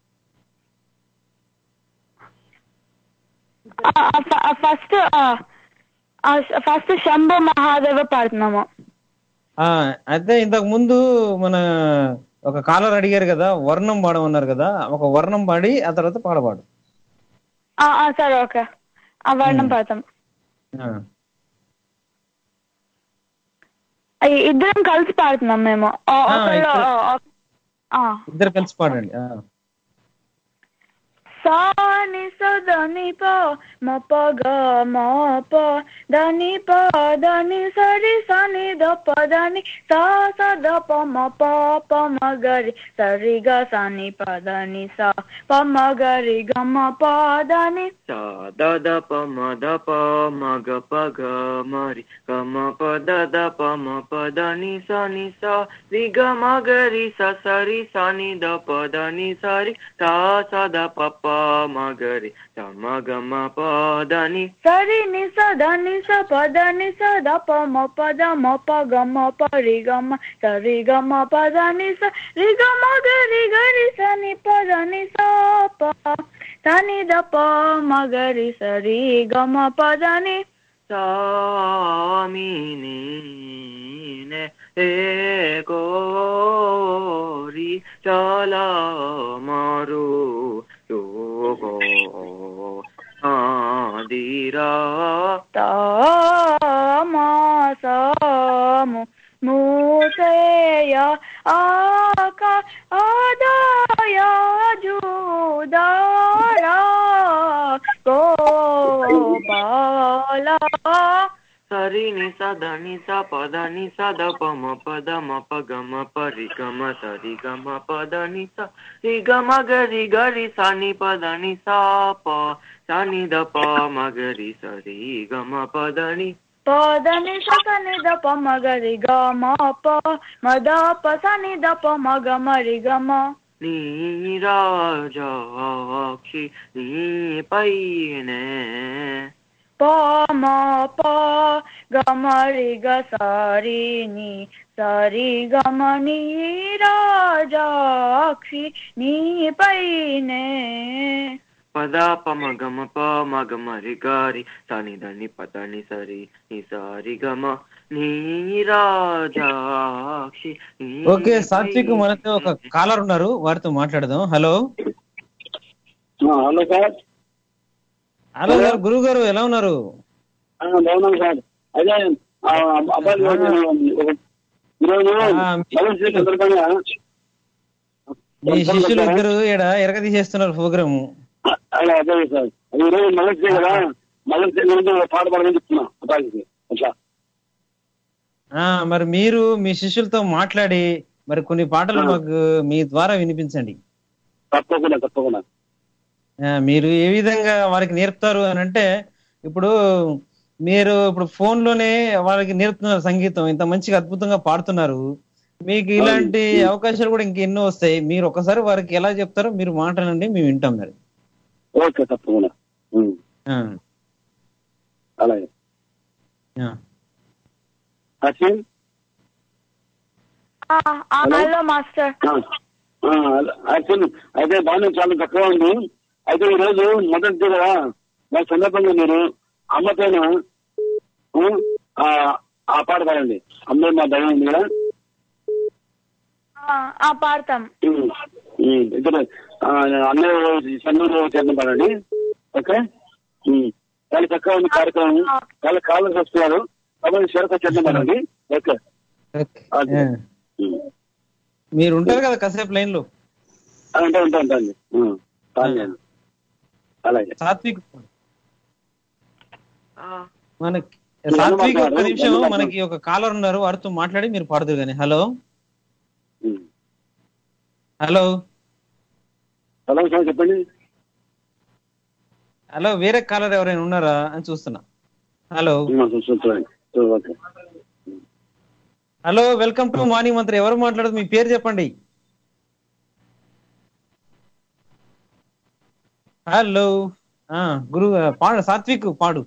Speaker 5: ఫస్ట్ ఫస్ట్ శంభు మహాదేవ పాడుతున్నాము
Speaker 4: ఆ అయితే ఇంతకు ముందు మన ఒక కాలర్ అడిగారు కదా వర్ణం పాడమన్నారు కదా ఒక వర్ణం పాడి ఆ తర్వాత పాడబాడు
Speaker 5: ఆ, ఆ, సరే ఓకే ఆ వర్ణం పాడతాం
Speaker 4: ఆ,
Speaker 5: అయ్యి ఇద్దరం కలిసి పాడుతున్నాం మేము ఆ,
Speaker 4: ఆ,
Speaker 5: ఒకళ్ళు
Speaker 4: ఇద్దరు-
Speaker 5: ఆ, ఆ, ఆ.
Speaker 4: ఇద్దరు కలిసి పాడండి ఆ.
Speaker 5: సా ని స ద ని ప మ ప గ మ ప ద ని ప ద ని స రి స ని ద ప ద ని సా స ద ప మ ప ప మ గ రి స రి గ స ని ప ద ని స ప మ గ రి గ మ ప ద ని
Speaker 6: సా ద ద ప మ ద ప మ గ ప గ మ రి గ మ ప ద ద ప మ ప ద ని స ని స రి గ మ గ రి స స రి స ని ద ప ద ని స రి సా స ద ప ప మ గ రి స మ గ మ ప ద ని
Speaker 5: స రి ని స ద ని స ప ద ని స ద ప మ ప ద మ ప గ మ ప రి గ మ స రి గ మ ప ద ని స రి గ మ గ రి గ రి స ని ప ద ని స ప ద ని ద ప మ గ రి స రి గ మ ప ద ని
Speaker 6: సా మీ ని నే ఏ గో రి చాలా మారు యో గో ఆదిరా
Speaker 5: తా మా స ము మూసేయ ఆక ఆదాయ జూదారా గోపాల
Speaker 6: సరి ని స ద ని స ప ద ని స ద ప మ ప ద మ ప గ మ ప రి గ మ స రి గ మ ప ద ని స రి గ మ గ రి గ రి స ని ప ద ని స ప స ని ద ప మ గ రి స రి గ మ ప ద ని
Speaker 5: పద ని స క ని ద ప మ గ రి గ మ ప మ ద ప స ని ద ప మ గ మ రి గ మ
Speaker 6: నీరాజాక్షి నీ పైనే
Speaker 5: ప మ ప గ మ రి గ స రి ని స రి గ మ ని రాజాక్షి నీ పైనే
Speaker 6: పద ప మ గ మ ప మ గ మ రి గ రి స ని ద ని ప ద ని స రి ని స రి గ మ నీరాజాక్షి నీ
Speaker 4: ఓకే సాత్విక్ మనతో ఒక కాలర్ ఉన్నారు వారితో మాట్లాడదాం హలో
Speaker 12: హలో సార్
Speaker 4: హలో గారు గురువు గారు ఎలా ఉన్నారు
Speaker 12: బాగున్నాం సార్ అదే ఆ, అబ్బాయి ఈరోజు ఈరోజు మదర్స్ డే సందర్భంగా
Speaker 4: మీ శిష్యులు ఇద్దరు ఇక్కడ ఎరగ తీసేస్తున్నారు ప్రోగ్రాము
Speaker 12: అలా అదే సార్ అది ఈరోజు మదర్స్ డే కదా మదర్స్ డే గురించి ఒక పాట పాడమని చెప్తున్నా అబ్బాయికి అట్లా
Speaker 4: ఆ మరి మీరు మీ శిష్యులతో మాట్లాడి మరి కొన్ని పాటలు మాకు మీ ద్వారా వినిపించండి
Speaker 12: తప్పకుండా తప్పకుండా
Speaker 4: ఆ, మీరు ఏ విధంగా వారికి నేర్పుతారు అని అంటే ఇప్పుడు మీరు ఇప్పుడు ఫోన్ లోనే వాళ్ళకి నేర్పుతున్నారు సంగీతం ఇంత మంచిగా అద్భుతంగా పాడుతున్నారు మీకు ఇలాంటి అవకాశాలు కూడా ఇంకెన్నో వస్తాయి మీరు ఒకసారి వారికి ఎలా చెప్తారో మీరు మాట్లాడండి మేము వింటాం మరి
Speaker 12: ఓకే తప్పకుండా ఉమ్,
Speaker 4: ఆ,
Speaker 12: అలాగే
Speaker 4: ఆ.
Speaker 12: అశ్విన్
Speaker 5: హలో మాస్టర్
Speaker 12: యాక్చువల్ అయితే బాగానే చాలా తక్కువ ఉంది అయితే ఈ రోజు మొదటి కదా దాని సందర్భంగా మీరు అమ్మ పైన ఉ, ఆ ఆ పాట పాడండి అమ్మే మా దైవం ఉంది కదా
Speaker 5: ఆ పాడతాం
Speaker 12: ఉమ్, ఉమ్, ఇద్దరు ఆ, అన్నయ్య సన్నూరు చేసిన పాడండి ఓకే ఉమ్, చాలా చక్కగా ఉంది కార్యక్రమం చాలా కాలం వస్తున్నారు కాబట్టి షరక చేసిన పాడండి ఓకే
Speaker 4: ఆ. మీరు ఉంటారు కదా కాసేపు లైన్ లో
Speaker 12: ఉంటా ఉంటా ఉంటాండి పాడండి అలాగే
Speaker 4: సాత్విక్ మనకి
Speaker 12: నేను
Speaker 4: సాత్విక్ ఒక్క
Speaker 12: మాట్లాడు,
Speaker 4: నిమిషం
Speaker 12: నేను
Speaker 4: మనకి ఒక కాలర్ ఉన్నారు వారితో మాట్లాడి మీరు పాడుతారు కానీ హలో హలో
Speaker 12: హలో సార్ చెప్పండి
Speaker 4: హలో వేరే కాలర్ ఎవరైనా ఉన్నారా అని చూస్తున్నా hello
Speaker 12: okay
Speaker 4: hello welcome to morning mantra ఎవరు మాట్లాడదు మీ పేరు చెప్పండి హలో ఆ గురు పాడు సాత్విక్ పాడు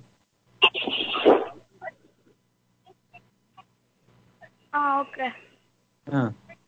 Speaker 5: ఓకే
Speaker 4: ఆ,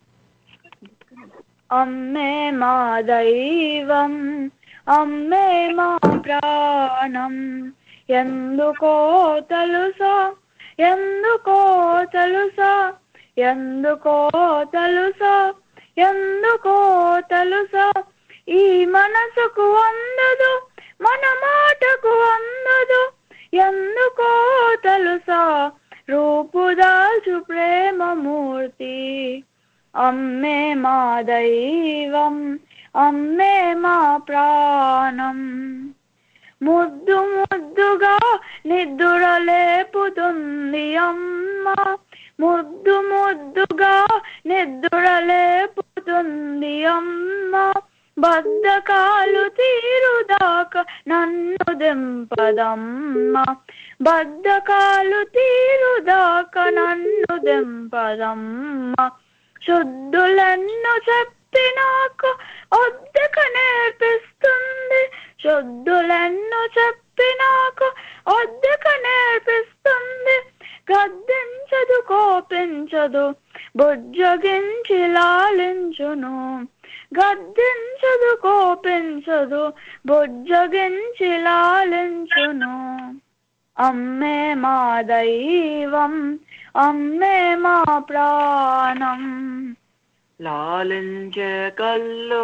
Speaker 5: అమ్మే మా దైవం అమ్మే మా ప్రాణం ఎందుకో తెలుసా ఎందుకో తెలుసా ఎందుకో తెలుసా ఎందుకో తెలుసా ఈ మనసుకు అందదు మన మాటకు అందదు ఎందుకో తెలుసా రూపుదాల్చు ప్రేమమూర్తి అమ్మే మా దైవం అమ్మే మా ప్రాణం ముద్దు ముద్దుగా నిద్ర లేపుతుంది అమ్మ ముద్దు ముద్దుగా నిద్ర లేపుతుంది అమ్మ బద్ధకాలు తీరుదాకా నన్ను దింపదమ్మ బద్ధకాలు తీరుదాకా నన్ను దింపదమ్మ శుద్ధులెన్ను చెప్పినాక వద్దక నేర్పిస్తుంది శుద్ధులెన్ను చెప్పినాక వద్దక నేర్పిస్తుంది గద్దించదు కోపించదు బుజ్జగించి లాలించును గద్దించదు కోపించదు బుజ్జగించి లాలించును అమ్మే మా దైవం అమ్మే మా ప్రాణం
Speaker 6: లాలించే కళ్ళు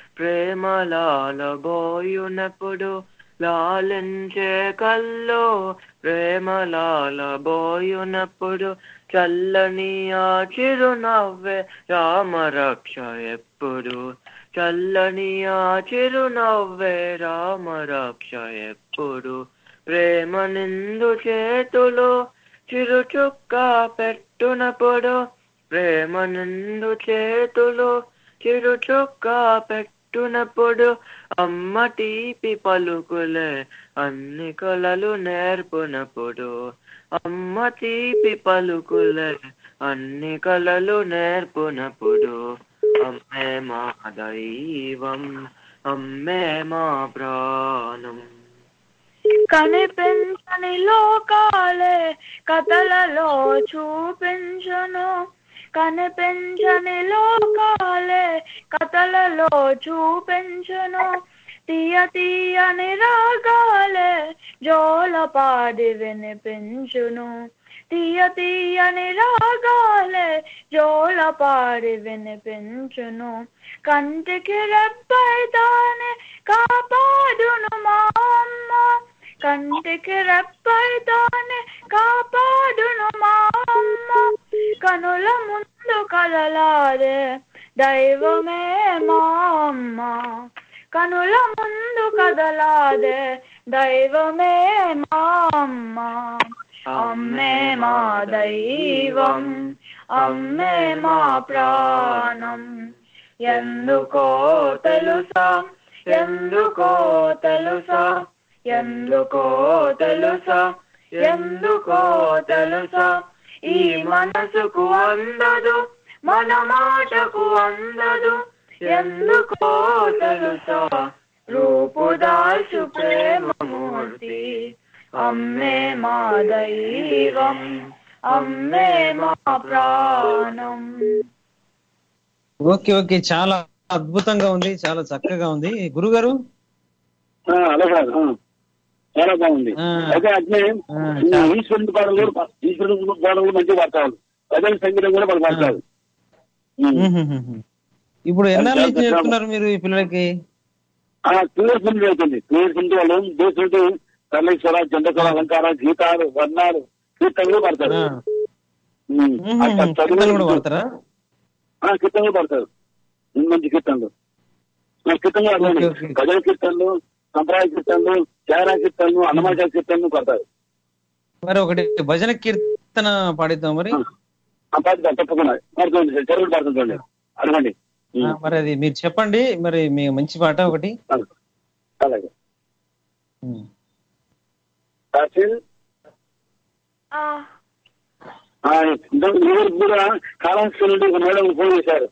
Speaker 6: ప్రేమలాలబోయునప్పుడు లాలించే కళ్ళు ప్రేమలాలబోయునప్పుడు చల్లని ఆ చిరునవ్వే రామరక్ష ఎప్పుడు చల్లని ఆ చిరునవ్వే రామరక్ష ఎప్పుడు ప్రేమ నిందు చేతులు చిరు చుక్క పెట్టునప్పుడు ప్రేమ నిండు చేతులు చిరు చుక్క పెట్టునప్పుడు అమ్మ తీపి పలుకులే అన్ని కలలు నేర్పునప్పుడు అమ్మ తీపి పలుకులే అన్ని కలలు నేర్పునప్పుడు అమ్మే మా దైవం అమ్మే మా ప్రాణం
Speaker 5: కనిపించని లోకాలే కథలలో చూపించును కనిపించని లోకాలే కథలలో చూపించును తీయ తీయని రాగాలే జోలపాడి వినిపించును తీయ తీయని రాగాలే జోలపాడి వినిపించును కంటికి రెప్పైతానే కాపాడును మా అమ్మ కంటికి రెప్పైతానే కాపాడును మా అమ్మ కనుల ముందు కదలాదే దైవమే మా అమ్మ కనుల ముందు కదలాదే దైవమే మా అమ్మ అమ్మే మా దైవం అమ్మే మా ప్రాణం ఎందుకో తెలుసా
Speaker 6: ఎందుకో తెలుసా ఎందుకో తెలుసా ఎందుకో తెలుసా ఈ మనసుకు అందదు మన మాటకు అందదు ఎందుకో తెలుసా రూపుదాల్చు ప్రేమమూర్తి అమ్మే మా దైవం అమ్మే మా ప్రాణం
Speaker 4: ఓకే ఓకే చాలా అద్భుతంగా ఉంది చాలా చక్కగా ఉంది గురుగారు
Speaker 12: ఆ, అలా కాదు ఆ. చాలా బాగుంది అయితే అట్లే ఈశ్వరుని పాటలు కూడా పా- ఈశ్వరుని పాటలు కూడా మంచిగా పాడతారు భజన సంగీతం కూడా వాళ్ళు పాడతారు
Speaker 4: ఇప్పుడు ఎన్నాళ్ళ నుంచి నేర్పుతున్నారు మీరు ఈ పిల్లలకి
Speaker 12: క్లియర్ సింధు అవుతుంది క్లియర్ సింధు వాళ్ళు దేశంతో కర్ణేశ్వర చంద్రకళ అలంకార గీతాలు వర్ణాలు కీర్తనలు పాడతారు ఉమ్. అట్లా చదువు-
Speaker 4: కీర్తనలు కూడా పాడతారా
Speaker 12: ఆ, కీర్తనలు పాడతారు మంచి మంచి కీర్తనలు ఆ, కీర్తనలు అడగండి భజన కీర్తనలు సంప్రదాయ కీర్తనలు చారా కీర్తనలు అన్నమాచార కీర్తనలు పాడతారు
Speaker 4: మరి ఒకటి భజన కీర్తన పాడిద్దాం మరి
Speaker 12: ఆ, పాడతారు తప్పకుండా పాడుతుంది సార్ చెరువులు పాడుతుంది అడగండి
Speaker 4: ఆ, మరి అది మీరు చెప్పండి మరి మీ మంచి పాట ఒకటి
Speaker 12: అలాగే తహసీల్
Speaker 5: ఆ,
Speaker 12: ఆ, ఇంతకు మీరు కూడా కాళహస్తి నుండి ఒక మేడం ఫోన్ చేశారు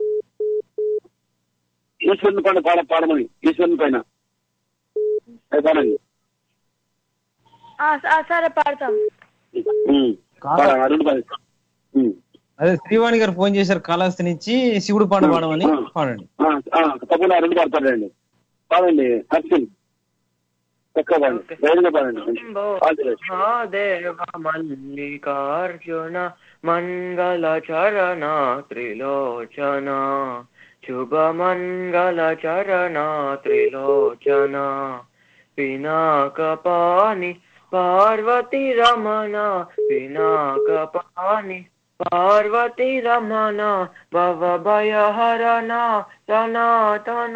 Speaker 12: ఈశ్వరుని పైన పాడ పాడమని ఈశ్వరుని పైన అది పాడండి
Speaker 5: ఆ, ఆ, సరే పాడతాం
Speaker 12: ఉమ్. పాడ, అరుణ్ పాడు. ఉమ్.
Speaker 4: అదే శ్రీవాణి గారు ఫోన్ చేశారు కాళహస్తి నుంచి శివుడు పాట పాడమని పాడండి
Speaker 12: ఆ, ఆ, తప్పకుండా రెండు పాడతాడండి పాడండి హర్షిల్ చక్కగా పాడండి ధైర్యంగా పాడండి all the best.
Speaker 6: Mahadeva Mallikarjuna మంగళ చరణ త్రిలోచన శుభ మంగళ చరణ త్రిలోచన పినాక పాని పార్వతి రమణ పినాక పాని పార్వతి రమణ భవ భయహరణ సనాతన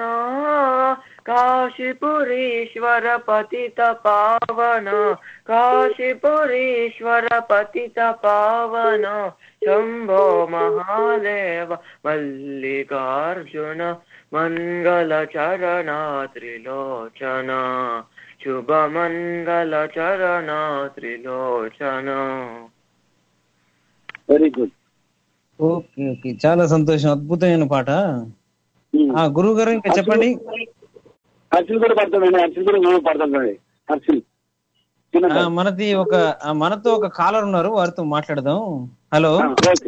Speaker 6: కాశీపురీశ్వర పతిత పావన కాశీపురీశ్వర పతిత పావన శంభో మహాదేవ మల్లికార్జున మంగళ చరణ త్రిలోచన శుభ మంగళ చరణ త్రిలోచన
Speaker 12: వెరీ గుడ్
Speaker 4: ఓకే ఓకే చాలా సంతోషం అద్భుతమైన పాట ఆ గురువు గారు ఇంకా చెప్పండి
Speaker 12: హర్షిల్ కూడా పాడతాడండి హర్షిల్ కూడా మేము పాడతాడండి హర్షిల్
Speaker 4: ఆ, మనది ఒక ఆ, మనతో ఒక కాలర్ ఉన్నారు వారితో మాట్లాడదాం hello
Speaker 12: okay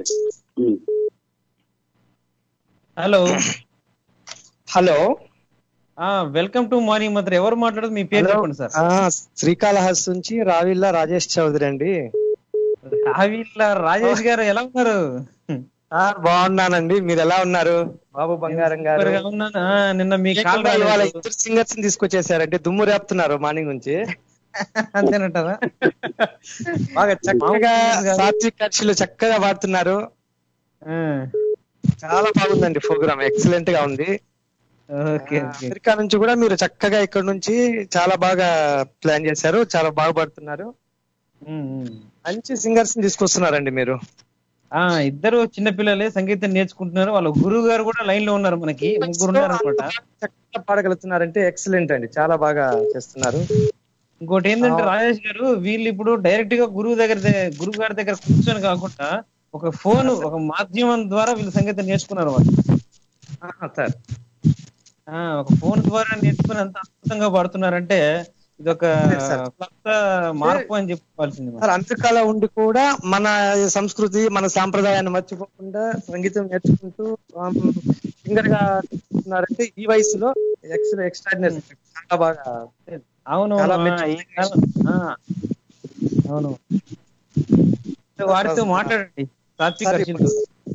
Speaker 4: hello
Speaker 14: hello
Speaker 4: welcome to morning mantra ఎవరు మాట్లాడదు మీ పేరు చెప్పండి సార్
Speaker 14: ఆ, శ్రీకాళహస్తి నుంచి రావిల్ల రాజేష్ చౌదరి అండి
Speaker 4: రావిల్ల రాజేష్ గారు ఎలా ఉన్నారు
Speaker 14: ఆ, బాగున్నానండి మీరు ఎలా ఉన్నారు బాబు బంగారం గారు
Speaker 4: సూపర్ గా ఉన్నాను. ఆ, నిన్న మీ కాల్
Speaker 14: ఏకంగా ఇవాళ
Speaker 4: రాలేదు.
Speaker 14: ఇద్దరు సింగర్స్ తీసుకొచ్చేసారంటే దుమ్ము రేపుతున్నారు మార్నింగ్ నుంచి
Speaker 4: అంతేనంటారా
Speaker 14: బాగా చక్కగా సాత్విక్ ఖర్చులు చక్కగా పాడుతున్నారు చాలా బాగుందండి ప్రోగ్రామ్ ఎక్సలెంట్ గా ఉంది
Speaker 4: ఓకే
Speaker 14: ఆ, అమెరికా నుంచి కూడా మీరు చక్కగా ఇక్కడ నుంచి చాలా బాగా ప్లాన్ చేశారు చాలా బాగా పాడుతున్నారు మంచి సింగర్స్ తీసుకొస్తున్నారండి మీరు
Speaker 4: ఆ ఇద్దరు చిన్న పిల్లలే సంగీతం నేర్చుకుంటున్నారు వాళ్ళ గురువు గారు కూడా లైన్ లో ఉన్నారు మనకి ముగ్గురు ఉన్నారు అనమాట
Speaker 14: చక్కగా పాడగలుగుతున్నారంటే ఎక్సలెంట్ అండి చాలా బాగా చేస్తున్నారు
Speaker 4: ఇంకోటి ఏంటంటే రాజేష్ గారు వీళ్ళు ఇప్పుడు డైరెక్ట్ గా గురువు దగ్గర ద- గురువు గారి దగ్గర కూర్చొని కాకుండా ఒక ఫోన్ ఒక మాధ్యమం ద్వారా వీళ్ళు సంగీతం నేర్చుకున్నారు వాళ్ళు
Speaker 14: సార్
Speaker 4: ఆ, ఒక ఫోన్ ద్వారా నేర్చుకుని అంత అద్భుతంగా పాడుతున్నారంటే ఇదొక
Speaker 14: సార్.
Speaker 4: కొత్త మార్పు అని చెప్పుకోవాల్సింది మనం.
Speaker 14: సార్ అమెరికాలో ఉండి కూడా మన సంస్కృతి మన సాంప్రదాయాన్ని మర్చిపోకుండా సంగీతం నేర్చుకుంటూ సింగర్ గా ఉన్నారంటే ఈ వయసులో ఎక్స్ ఎక్స్ట్రాడినరీ చాలా బాగా
Speaker 4: అవును
Speaker 14: చాలా
Speaker 4: అవును, ఆ, ఈ కాలం- ఆ, అవును వారితో మాట్లాడండి సాత్విక్
Speaker 14: సార్,
Speaker 4: హర్షిల్తో.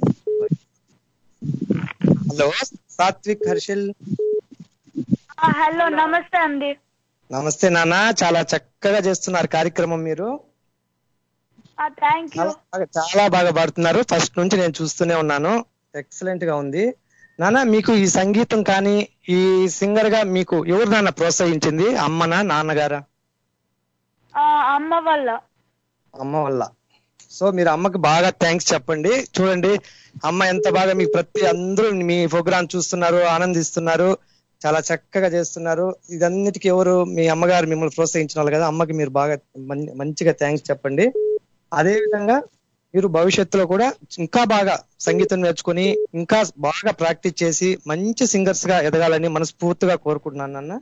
Speaker 14: హలో సాత్విక్ హర్షిల్
Speaker 5: ఆ, హలో నమస్తే అండి
Speaker 14: నమస్తే నాన్న చాలా చక్కగా చేస్తున్నారు కార్యక్రమం మీరు
Speaker 5: థ్యాంక్ యూ
Speaker 14: చాలా బాగా- చాలా బాగా పాడుతున్నారు ఫస్ట్ నుంచి నేను చూస్తూనే ఉన్నాను ఎక్సలెంట్ గా ఉంది నాన్న మీకు ఈ సంగీతం కానీ ఈ సింగర్ గా మీకు ఎవరు నాన్న ప్రోత్సహించింది అమ్మనా నాన్నగారా
Speaker 5: అమ్మ వల్ల
Speaker 14: అమ్మ వల్ల సో మీరు అమ్మకి బాగా థ్యాంక్స్ చెప్పండి చూడండి అమ్మ ఎంత బాగా మీకు ప్రతి అందరూ మీ ప్రోగ్రామ్ చూస్తున్నారు ఆనందిస్తున్నారు చాలా చక్కగా చేస్తున్నారు ఇదన్నిటికీ ఎవరు మీ అమ్మగారు మిమ్మల్ని ప్రోత్సహించిన వాళ్ళు కదా అమ్మకి మీరు బాగా మం- మంచిగా థ్యాంక్స్ చెప్పండి అదే విధంగా మీరు భవిష్యత్తులో కూడా ఇంకా బాగా సంగీతం నేర్చుకుని ఇంకా బాగా ప్రాక్టీస్ చేసి మంచి సింగర్స్ గా ఎదగాలని మనస్ఫూర్తిగా కోరుకుంటున్నాను నాన్న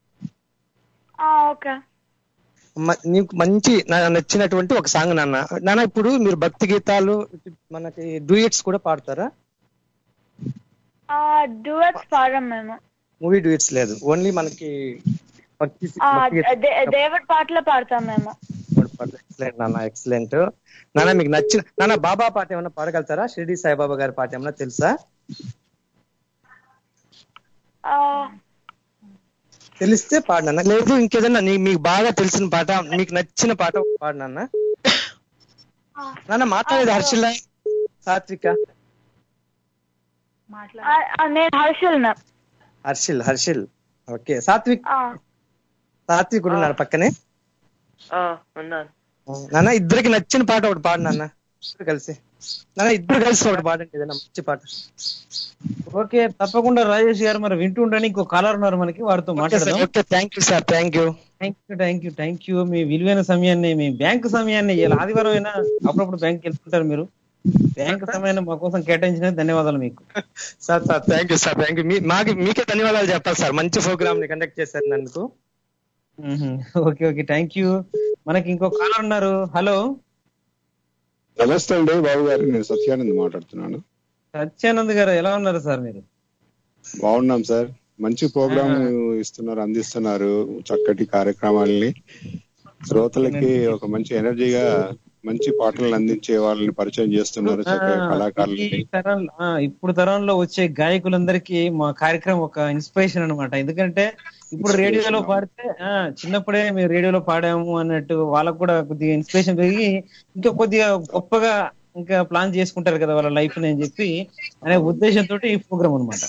Speaker 5: ఓకే
Speaker 14: మ- నీకు మంచి నా- నచ్చినటువంటి ఒక సాంగ్ నాన్న నాన్న ఇప్పుడు మీరు భక్తి గీతాలు మనకి డూయిట్స్ కూడా పాడతారా
Speaker 5: డూయట్స్ పాడాం మేము
Speaker 14: మూవీ డూయిట్స్ లేదు ఓన్లీ మనకి భక్తి
Speaker 5: ఆ,
Speaker 14: భక్తి గీతాలు.
Speaker 5: దే- దేవుడి పాటలు పాడతాం మేము
Speaker 14: ఎక్సలెంట్ నాన్న ఎక్సలెంట్ నాన్న మీకు నచ్చిన నాన్న బాబా పాట ఏమన్నా పాడగలుగుతారా షిరిడి సాయిబాబా గారి పాట ఏమన్నా తెలుసా
Speaker 5: ఆ,
Speaker 14: తెలిస్తే పాడినా లేదు ఇంకేదన్నా నీ- మీకు బాగా తెలిసిన పాట మీకు నచ్చిన పాట పాడినా నాన్న మాట్లాడేది హర్షిల్ సాత్విక
Speaker 5: ఆ, ఆ, నేను హర్షుల్నా
Speaker 14: హర్షిల్ హర్షిల్ ఓకే సాత్విక్ సాత్వికుడు ఉన్నాడు పక్కనే
Speaker 6: ఉన్నాను
Speaker 14: నాన్న ఇద్దరికి నచ్చిన పాట ఒకటి పాడు నాన్న ఇద్దరు కలిసి నాన్న ఇద్దరు కలిసి ఒకటి పాడండి ఏదైనా మంచి పాట
Speaker 4: ఓకే తప్పకుండా రాజేష్ గారు మరి వింటూ ఉండండి ఇంకో కాలర్ ఉన్నారు మనకి వారితో మాట్లాడదాం
Speaker 14: okay thank you sir thank you
Speaker 4: thank you thank you thank you మీ విలువైన సమయాన్ని మీ బ్యాంకు సమయాన్ని ఇలా ఆదివారం అయినా అప్పుడప్పుడు బ్యాంక్ వెళ్తుంటారు మీరు బ్యాంకు సమయాన్ని మా కోసం కేటాయించిన ధన్యవాదాలు మీకు
Speaker 14: sir sir thank you sir thank you మాకు మీకే ధన్యవాదాలు చెప్పాలి సార్ మంచి ప్రోగ్రామ్ ని కండక్ట్ చేశారు నందుకు
Speaker 4: ఓకే ఓకే థ్యాంక్ యూ మనకి ఇంకో కాలర్ ఉన్నారు హలో
Speaker 15: నమస్తే అండి బాబు గారు నేను సత్యానంద్ మాట్లాడుతున్నాను
Speaker 4: సత్యానంద్ గారు ఎలా ఉన్నారు సార్ మీరు
Speaker 15: బాగున్నాం సార్ మంచి ప్రోగ్రామ్ ఇస్తున్నారు అందిస్తున్నారు చక్కటి కార్యక్రమాలని శ్రోతలకి ఒక మంచి ఎనర్జీగా మంచి పాటలను అందించే వాళ్ళని పరిచయం చేస్తున్నారు చక్కగా
Speaker 4: ఈ
Speaker 15: కళాకారులని
Speaker 4: తరం ఆ, ఇప్పుడు తరంలో వచ్చే గాయకులందరికీ మా కార్యక్రమం ఒక ఇన్స్పిరేషన్ అన్నమాట ఎందుకంటే ఇప్పుడు రేడియోలో పాడితే ఆ, చిన్నప్పుడే మేము రేడియోలో పాడాము అన్నట్టు వాళ్ళకు కూడా కొద్దిగా ఇన్స్పిరేషన్ పెరిగి ఇంకా కొద్దిగా గొప్పగా ఇంకా ప్లాన్ చేసుకుంటారు కదా వాళ్ళ లైఫ్ అని చెప్పి అనే ఉద్దేశంతో ఈ ప్రోగ్రామ్ అన్నమాట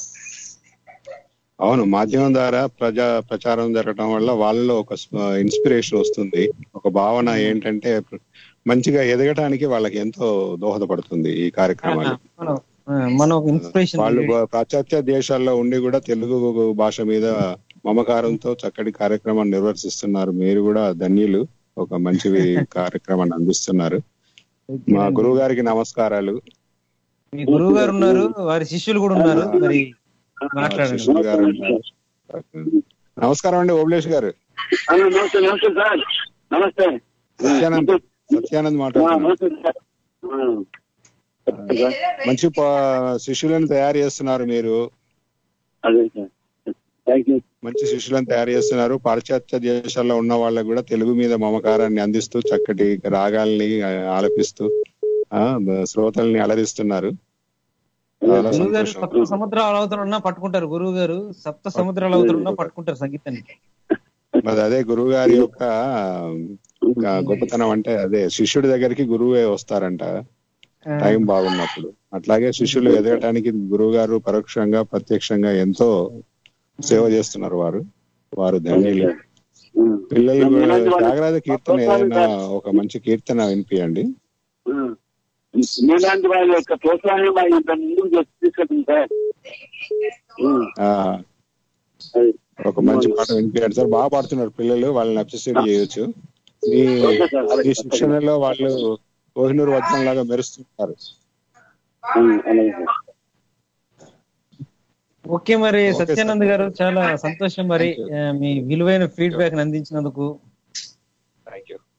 Speaker 15: అవును మాధ్యమం ద్వారా ప్రజా ప్రచారం జరగడం వల్ల వాళ్ళలో ఒక ఇన్స్పిరేషన్ వస్తుంది ఒక భావన ఏంటంటే మంచిగా ఎదగటానికి వాళ్ళకి ఎంతో దోహదపడుతుంది ఈ కార్యక్రమాలు
Speaker 4: మనం ఆ, మనం ఒక ఇన్స్పిరేషన్
Speaker 15: వాళ్ళు బ- పాశ్చాత్య దేశాల్లో ఉండి కూడా తెలుగు భాష మీద మమకారంతో చక్కటి కార్యక్రమాన్ని నిర్వర్తిస్తున్నారు మీరు కూడా ధన్యులు ఒక మంచి కార్యక్రమాన్ని అందిస్తున్నారు మా గురువు గారికి నమస్కారాలు
Speaker 4: మీ గురువు గారు ఉన్నారు వారి శిష్యులు కూడా ఉన్నారు మరి మాట్లాడండి
Speaker 15: శిష్యులు గారు ఉన్నారు. నమస్కారం అండి ఓబ్లేష్ గారు
Speaker 12: నమస్తే నమస్తే సార్ నమస్తే
Speaker 15: సత్యానంద్ సత్యానంద్
Speaker 12: ఆ,
Speaker 15: మాట్లాడుతున్నారు
Speaker 12: నమస్తే సార్ ఆ.
Speaker 15: మంచి ప- శిష్యులను తయారు చేస్తున్నారు మీరు
Speaker 12: అదే సార్ థ్యాంక్ యూ
Speaker 15: మంచి శిష్యులను తయారు చేస్తున్నారు పాశ్చాత్య దేశాల్లో ఉన్న వాళ్ళకు కూడా తెలుగు మీద మమకారాన్ని అందిస్తూ చక్కటి రాగాల్ని ఆ, ఆలపిస్తూ ఆ బ- శ్రోతల్ని అలరిస్తున్నారు చాలా
Speaker 4: గురువు గారు
Speaker 15: సంతోషం
Speaker 4: సప్త సముద్రాల అవతల ఉన్నా పట్టుకుంటారు గురువు గారు సప్త సముద్రాల అవతల ఉన్నా పట్టుకుంటారు సంగీతాన్ని
Speaker 15: మరి అదే గురువు గారి యొక్క ఆ, గొప్పతనం అంటే అదే శిష్యుడి దగ్గరికి గురువే వస్తారంట టైం బాగున్నప్పుడు అట్లాగే శిష్యులు ఎదగటానికి గురువు గారు పరోక్షంగా ప్రత్యక్షంగా ఎంతో సేవ చేస్తున్నారు వారు వారు ధన్యులు పిల్లలు కూడా త్యాగరాజ కీర్తన ఏదైనా ఒక మంచి కీర్తన వినిపియండి
Speaker 12: మీలాంటి వాళ్ళ యొక్క ప్రోత్సాహం మా ఇంత ముందుకు చేసి తీసుకెళ్తుంది సార్
Speaker 15: ఆ ఒక మంచి పాట వినిపించండి సార్ బాగా పాడుతున్నారు పిల్లలు వాళ్ళని అప్రిసియేట్ చేయొచ్చు మీ మీ శిక్షణలో వాళ్ళు కోహినూరు వజ్రం లాగా మెరుస్తున్నారు
Speaker 4: ఓకే మరి
Speaker 15: ఓకే సార్.
Speaker 4: సత్యానంద్ గారు చాలా సంతోషం మరి ఆ, మీ విలువైన ఫీడ్బ్యాక్ అందించినందుకు
Speaker 15: థ్యాంక్ యూ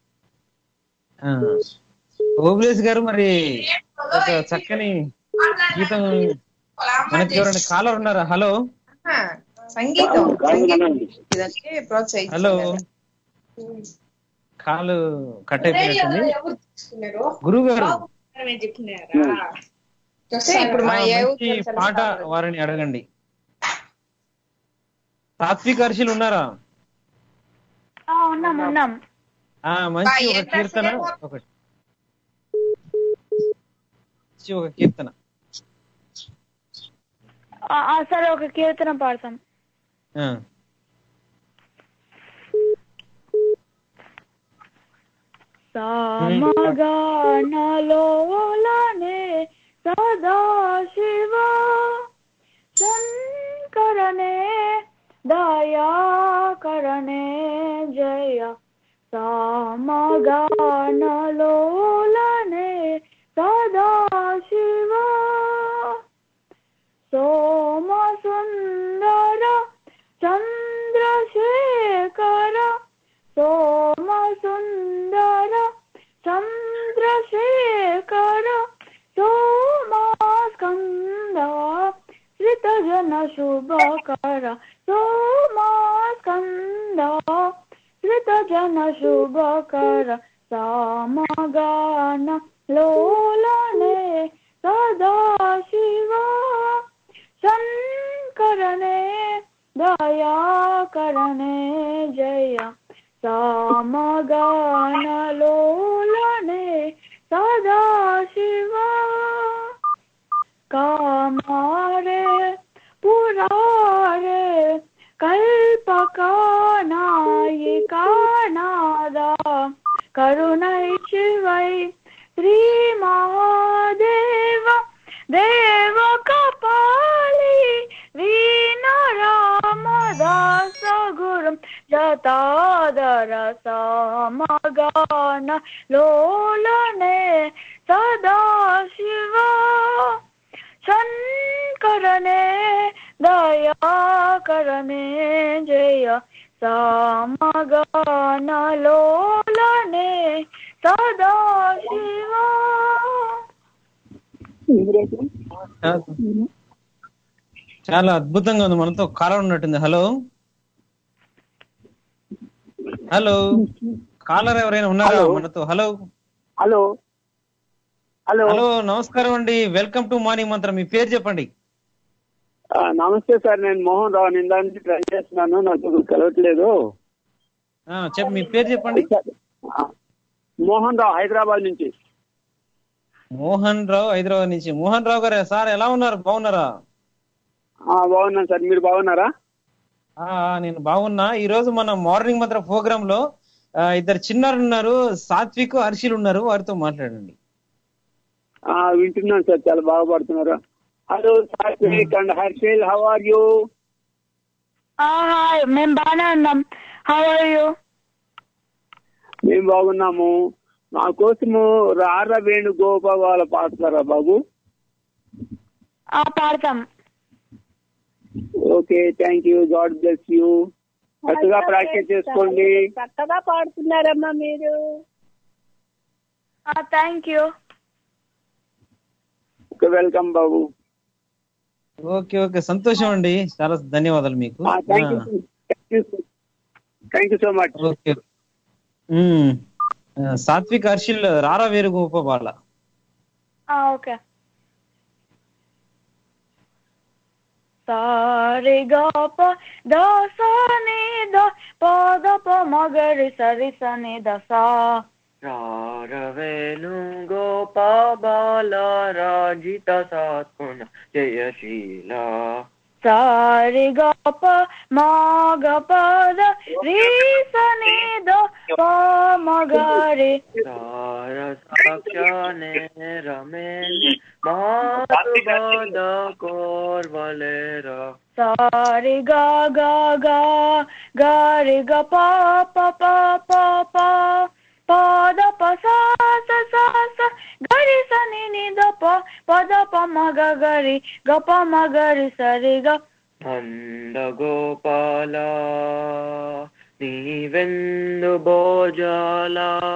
Speaker 4: ఓబులేష్ గారు మరి ఒక చక్కని గీతం మనకి ఎవరైనా కాలర్ ఉన్నారా హలో
Speaker 10: ఆ, సంగీతం సంగీతం ఇదంటే ప్రోత్సహించాలి
Speaker 4: హలో కాలు కట్ అయిపోయినట్టుంది గురువు గారు
Speaker 10: ఇప్పుడు మా ఏ
Speaker 4: మంచి పాట వారిని అడగండి సాత్విక హర్షులు ఉన్నారా
Speaker 5: ఆ, ఉన్నాం ఉన్నాం
Speaker 4: ఆ మంచి
Speaker 5: బా,
Speaker 4: ఒక
Speaker 5: ఏం
Speaker 4: కీర్తన
Speaker 5: రాశారు?
Speaker 4: ఒకటి మంచి ఒక కీర్తన
Speaker 5: ఆ, ఆ, సరే ఒక కీర్తన పాడతాం
Speaker 4: ఆ.
Speaker 5: సమగానలోలనే సదా శివ శంకరనే దయాకరణే జయ సామగానలోలనే సదాశివ సోమ సుందర చంద్రశేఖర సోమ సుందర చంద్రశేఖర సోమాస్కంద శ్రితజన శుభకర సోమాస్కంద శ్రితజన శుభకర సామగాన లోలనే సదాశివ శంకరనే దయాకరణే జయ సామగానలోలనే సదాశివ కామారే పురారే కల్పకానాయికానాదా కరుణై శివై శ్రీ మహాదేవ దేవ కపాలి వీణ రామదాస గురం జతాదర సామగాన లోలనే సదాశివ శంకరనే దయాకరణే జయ సామగానలోలనే సదాశివ
Speaker 4: చాలా అద్భుతంగా ఉంది మనతో కాలర్ ఉన్నట్టుంది హలో హలో కాలర్ ఎవరైనా ఉన్నారా
Speaker 12: హలో.
Speaker 4: మనతో హలో
Speaker 12: హలో హలో
Speaker 4: హలో నమస్కారం అండి వెల్కమ్ టు మార్నింగ్ మంత్రం మీ పేరు చెప్పండి
Speaker 12: ఆ, నమస్తే సార్ నేను మోహన్ రావు నిందా నుంచి ట్రై చేస్తున్నాను నాకు కలవట్లేదు
Speaker 4: ఆ, చెప్ప మీ పేరు చెప్పండి
Speaker 12: మోహన్ రావు హైదరాబాద్ నుంచి
Speaker 4: మోహన్ రావు హైదరాబాద్ నుంచి మోహన్ రావు గారు సార్ ఎలా ఉన్నారు బాగున్నారా
Speaker 12: ఆ, బాగున్నాను సార్ మీరు బాగున్నారా
Speaker 4: ఆ, ఆ, నేను బాగున్నా ఈ రోజు మన మార్నింగ్ మంత్ర ప్రోగ్రామ్ లో ఆ, ఇద్దరు చిన్నారు ఉన్నారు సాత్విక్ హర్షిల్ ఉన్నారు వారితో మాట్లాడండి
Speaker 12: ఆ, వింటున్నాను సార్ చాలా బాగా పడుతున్నారు hello Satvik and Harshil how are you
Speaker 5: hi మేము బాగానే ఉన్నాం హౌ ఆర్ యూ
Speaker 12: మేము బాగున్నాము మా కోసము రార వేణు గోపాల పాడతారా బాబు
Speaker 5: పాడతాం
Speaker 12: okay thank you god bless you చక్కగా ప్రాక్టీస్ చేసుకోండి
Speaker 9: చక్కగా పాడుతున్నారమ్మా మీరు
Speaker 5: థ్యాంక్ యూ
Speaker 12: వెల్కమ్ బాబు
Speaker 4: ఓకే ఓకే సంతోషం అండి చాలా ధన్యవాదాలు మీకు
Speaker 12: thank you thank you so much
Speaker 4: okay um. ఆ, సాత్విక్ హర్షిల్ రారా వేరు గోపాల
Speaker 5: ఓకే సారి గప దసని ద పద ప మగరి సరి సని దసా
Speaker 6: రారవేణు గోపాల రాజిత సాత్మన జయశీల
Speaker 5: సారి గప మగ పద రి సని ద ప మగరి
Speaker 6: సార సాక్షానే రమేణి మాతు బాధ కోర్వలేరా
Speaker 5: సారి గా గా గా గారి గ ప ప ప ప ప పద ప సా స సా స గరి సని ని ద ప పద ప మగ గరి గ ప మగరి సరి గ
Speaker 6: నందగోపాల నీవెందు భోజాల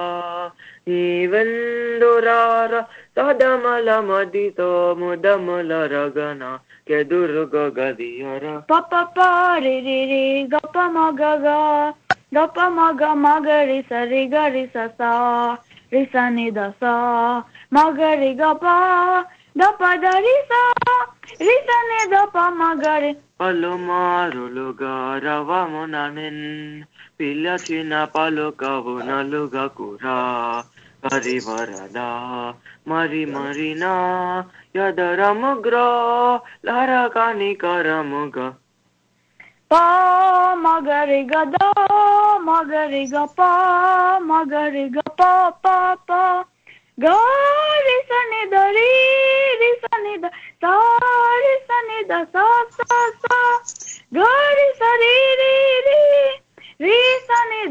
Speaker 6: నీవెందు రార సదమల మదితో ముదముల రగన కెదురుగ గదియర
Speaker 5: ప ప ప రి రి రి గ ప మగ గ గ ప మగ మగరి సరి గరి స సా రి స ని ద సా మగరి గ ప ద ప ద రి సా రి స ని ద ప మగరి
Speaker 6: పలుమారులుగా రవమున నిన్ పిలచిన పలుకవు నలుగా కురా హరివరదా మరి మరినా యదరముగ్రో లరకాని కరముగా
Speaker 5: ప మగరి గ ద మగరి గ ప మగరి గ ప ప ప గ రి స ని ద రి రి స ని ద సా రి స ని ద సా సా సా గ రి స రి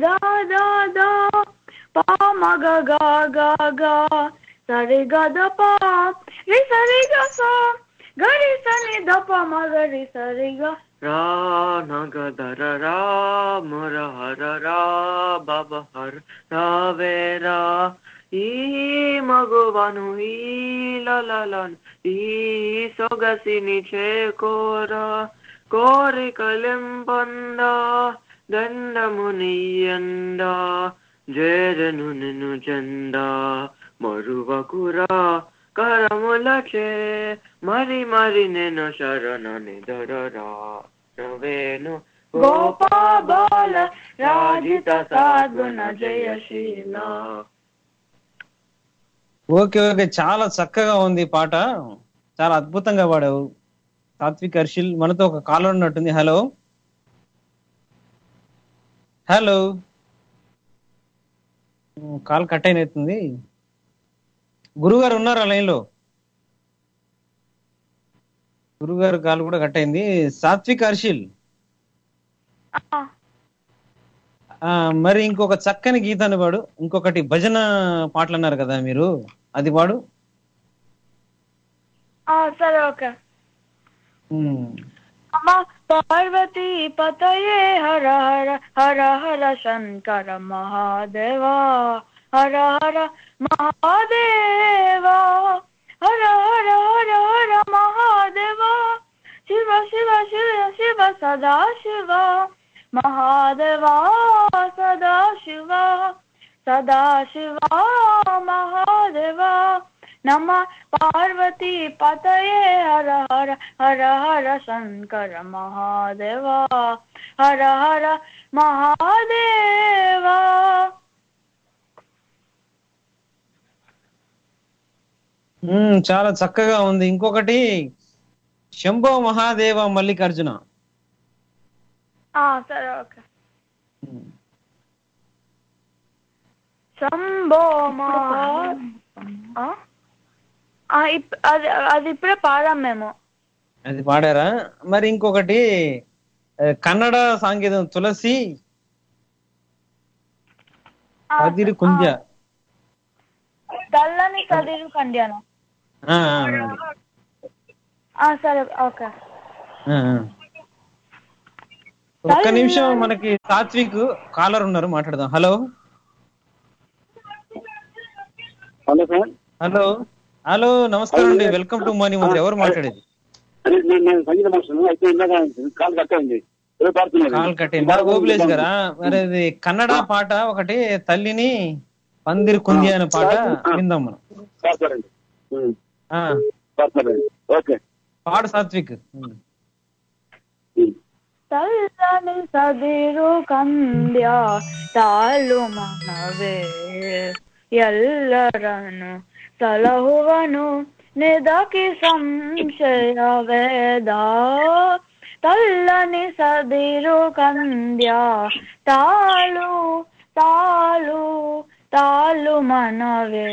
Speaker 5: దా దా దా పా మగ గా గా గా సరి గ ద పా రి సరి గ సా గరి సని ద ప మగరి సరి గ
Speaker 6: రా నగదర రా ముర హర రా బబ హర రావేరా ఈ మగువను ఈ లలలను ఈ సొగసిని చేకోరా కోరికలెంపందా దండము నీయండా జేరను నిన్ను జెండా మరువకురా కరములచే మరి మరి నేను శరణని దొరరా రవేను
Speaker 5: గోపా బాల రాజిత సాధున జయశీల
Speaker 4: ఓకే ఓకే చాలా చక్కగా ఉంది ఈ పాట చాలా అద్భుతంగా పాడావు సాత్విక్ హర్షిల్ మనతో ఒక కాలర్ ఉన్నట్టుంది హలో హలో కాల్ కట్ అయినట్టుంది గురుగారు ఉన్నారా లైన్ లో గురుగారు కాల్ కూడా కట్ అయింది సాత్విక్ హర్షిల్ ఆ, మరి ఇంకొక చక్కని గీతాన్ని పాడు ఇంకొకటి భజన పాటలు అన్నారు కదా మీరు అది పాడు
Speaker 5: ఆ, సరే ఓకే
Speaker 4: ఉమ్.
Speaker 5: అమ్మ పార్వతీ పతయే హర హర హర హర శంకర మహాదేవా హర హర మహాదేవా హర హర హర హర మహాదేవా శివ శివ శివ శివ సదా శివ మహాదేవా సదా శివ సదా శివ మహాదేవా నమ పార్వతీ పతయే హర హర హర హర శంకర మహాదేవా హర హర మహాదేవా
Speaker 4: ఉమ్, చాలా చక్కగా ఉంది ఇంకొకటి శంభో మహాదేవ మల్లికార్జున
Speaker 5: ఆ, సరే ఓకే శంభో మహా ఆ? ఆ, ఇప్- అది అది ఇప్పుడే పాడాం మేము
Speaker 4: అది పాడారా మరి ఇంకొకటి ఆ, కన్నడ సాంగీతం తులసి అదిరి కుంజ
Speaker 5: తెల్లని కదిరు కండ్యాను
Speaker 4: ఆ, ఆ, అది.
Speaker 5: ఆ, సరే ఓకే
Speaker 4: ఆ, ఆ. ఒక్క నిమిషం మనకి సాత్విక్ కాలర్ ఉన్నారు మాట్లాడదాం hello
Speaker 12: hello sir
Speaker 4: hello hello నమస్కారం అండి వెల్కమ్ టు మనీ మంత్రి ఎవరు మాట్లాడేది
Speaker 12: అదే నేను నేను సంగీత మాస్టర్ అయితే ఇందాక కాల్ కట్ అయింది ఏదో పాడుతున్నారు
Speaker 4: కాల్ కట్టిందా గోపిలేష్ గారా మరి అది కన్నడ పాట ఒకటి తల్లిని పందిరి కుంది అనే పాట విందాం మనం
Speaker 12: పాడతారండి ఉమ్,
Speaker 4: ఆ,
Speaker 12: పాడతారండి ఓకే
Speaker 4: పాడు సాత్విక్ ఉమ్.
Speaker 5: తెల్లని సదిరు కంద్య తాಳು మనవే ಎಲ್ಲರನು ಸಲಹುವನು ನಿದಕಿ ಸಂಶಯ ವೇದ ತಲ್ಲನಿ ಸದಿರು ಕಂದ್ಯ ತಾಳು ತಾಳು ತಾಳು ಮನವೇ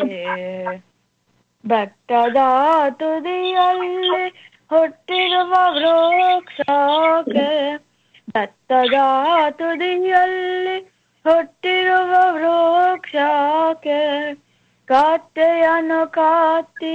Speaker 5: ಬೆಟ್ಟದ ತುದಿಯಲ್ಲಿ ಹುಟ್ಟಿರುವ ವೃಕ್ಷಕ್ಕೆ ಬೆಟ್ಟದ ತುದಿಯಲ್ಲಿ ಹುಟ್ಟಿರುವ ವೃಕ್ಷಕ್ಕೆ ಕತ್ತೆಯನ್ನು ಕಾತಿ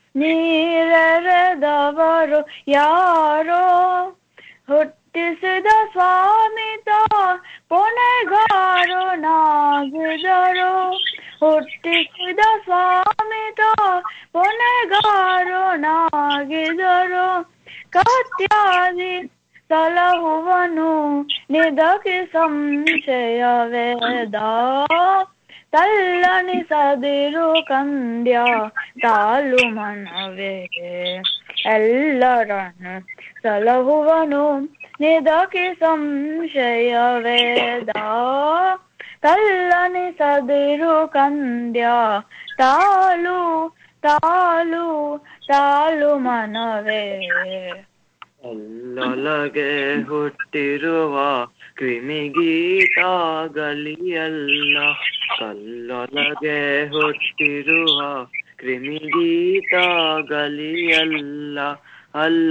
Speaker 5: ನೀರೆರೆದವರು ಯಾರೋ ಹುಟ್ಟಿಸಿದ ಸ್ವಾಮಿತ ಪುಣೆಗಾರು ನಾಗಿದರು ಹುಟ್ಟಿಸಿದ ಸ್ವಾಮಿತ ಪುಣೆಗಾರು ನಾಗಿದರು ಕತ್ಯಾದಿ ಸಲಹುವನು ನಿದಕಿ ಸಂಶಯ ವೇದ ತಲ್ಲನಿ ಸದಿರು ಕಂದ್ಯ ತಾಳು ಮನವೇ ಎಲ್ಲರನ್ನು ಸಲಹುವನು ನಿದಕಿ ಸಂಶಯ ವೇದ ತಲ್ಲನಿ ಸದಿರು ಕಂದ್ಯ ತಾಳು ತಾಳು ತಾಳು ಮನವೇ
Speaker 6: ಅಲ್ಲೊಳಗೆ ಹುಟ್ಟಿರುವ ಕ್ರಿಮಿಗೀತಾಗಲಿಯಲ್ಲ ಕಲ್ಲೊಳಗೆ ಹುಟ್ಟಿರುವ ಕ್ರಿಮಿಗೀತಾಗಲಿಯಲ್ಲ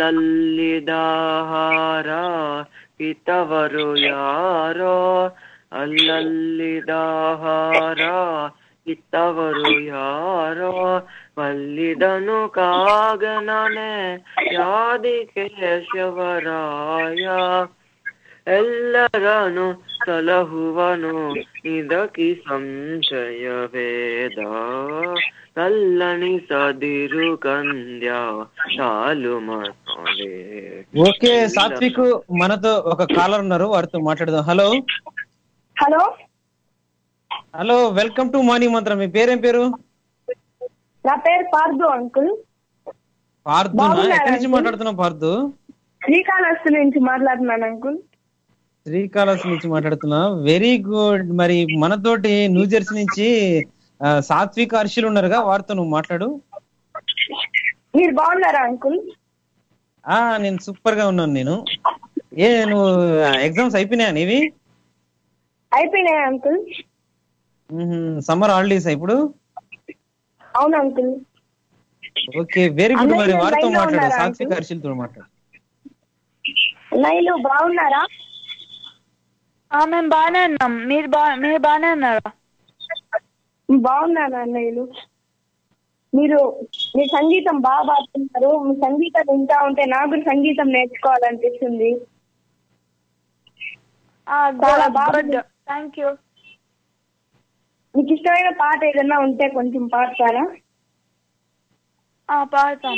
Speaker 6: ಅಲ್ಲಲ್ಲಿದಾಹಾರ ಇತವರು ಯಾರೋ ಅಲ್ಲಲ್ಲಿದಾಹಾರ ಇತ್ತವರು ಯಾರೋ ಮಲ್ಲಿದನು ಕಾಗನನೆ ಯಾದಿ ಕೇಶವರಾಯ ಎಲ್ಲರನು ಸಲಹುವನು ಇದಕಿ ಸಂಶಯ ವೇದ నల్లని సదిరు కంద్య చాలు మనోలే
Speaker 4: ఓకే సాత్విక్ మనతో ఒక కాలర్ ఉన్నారు వారితో మాట్లాడదాం hello
Speaker 16: hello
Speaker 4: hello welcome to morning Mantram మీ పేరేం పేరు
Speaker 16: నా పేరు పార్దు అంకుల్
Speaker 4: పార్థు
Speaker 16: బాగున్నారా
Speaker 4: ఎక్కడి నుంచి
Speaker 16: అంకుల్?
Speaker 4: మాట్లాడుతున్నావు పార్థు
Speaker 16: శ్రీకాళహస్తి నుంచి మాట్లాడుతున్నాను అంకుల్
Speaker 4: శ్రీకాళహస్తి నుంచి మాట్లాడుతున్నా వెరీ గుడ్ మరి మనతోటి న్యూ జెర్సీ నుంచి ఆ, సాత్విక్ హర్షులు ఉన్నారుగా వారితో నువ్వు మాట్లాడు
Speaker 16: మీరు బాగున్నారా అంకుల్
Speaker 4: ఆ నేను సూపర్ గా ఉన్నాను నేను ఏ నువ్వు ఎగ్జామ్స్ అయిపోయినాయా నీవి
Speaker 16: అయిపోయినాయి అంకుల్
Speaker 4: సమ్మర్ హాలిడేస్ ఇప్పుడు
Speaker 16: అవును అంకుల్
Speaker 4: ఓకే వెరీ గుడ్ మరి
Speaker 16: అన్నయ్య
Speaker 4: వారితో
Speaker 16: line లో
Speaker 4: మాట్లాడు
Speaker 16: ఉన్నారా
Speaker 4: సాత్విక్
Speaker 16: uncle?
Speaker 4: హర్షులతో మాట్లాడు
Speaker 16: నైలు బాగున్నారా
Speaker 5: మేము బాగానే ఉన్నాం మీరు బా మీరు బాగానే ఉన్నారా
Speaker 16: బాగున్నాను అన్నయ్యలు మీరు మీ సంగీతం బాగా పాడుతున్నారు మీ సంగీతం వింటా ఉంటే నాకు కూడా సంగీతం నేర్చుకోవాలనిపిస్తుంది చాలా బాగా
Speaker 5: థ్యాంక్ యూ
Speaker 16: మీకు ఇష్టమైన పాట ఏదైనా ఉంటే కొంచెం పాడతారా
Speaker 5: పాడతాం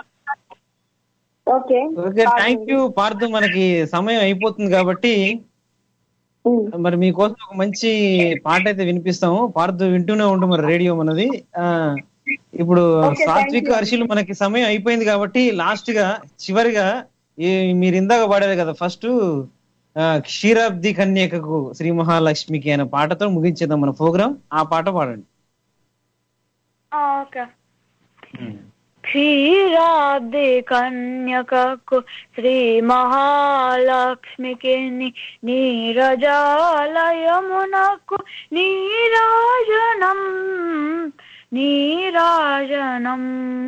Speaker 16: okay
Speaker 4: okay thank you Parthu మనకి సమయం అయిపోతుంది కాబట్టి మరి మీకోసం ఒక మంచి పాట అయితే వినిపిస్తాము పార్థు వింటూనే ఉండు మరి రేడియో మనది ఆ ఇప్పుడు
Speaker 16: Okay, thank
Speaker 4: సాత్విక్
Speaker 16: you.
Speaker 4: హర్షులు మనకి సమయం అయిపోయింది కాబట్టి లాస్ట్ గా చివరిగా ఈ మీరు ఇందాక పాడారు కదా ఫస్ట్ క్షీరాబ్ది కన్యకకు శ్రీ మహాలక్ష్మికి అనే పాటతో ముగించేద్దాం మన ప్రోగ్రామ్ ఆ పాట పాడండి
Speaker 5: ఓకే క్షీరాబ్ది కన్యకకు శ్రీ మహాలక్ష్మికి ని- నీరజాలయమునకు నీరాజనం నీరాజనం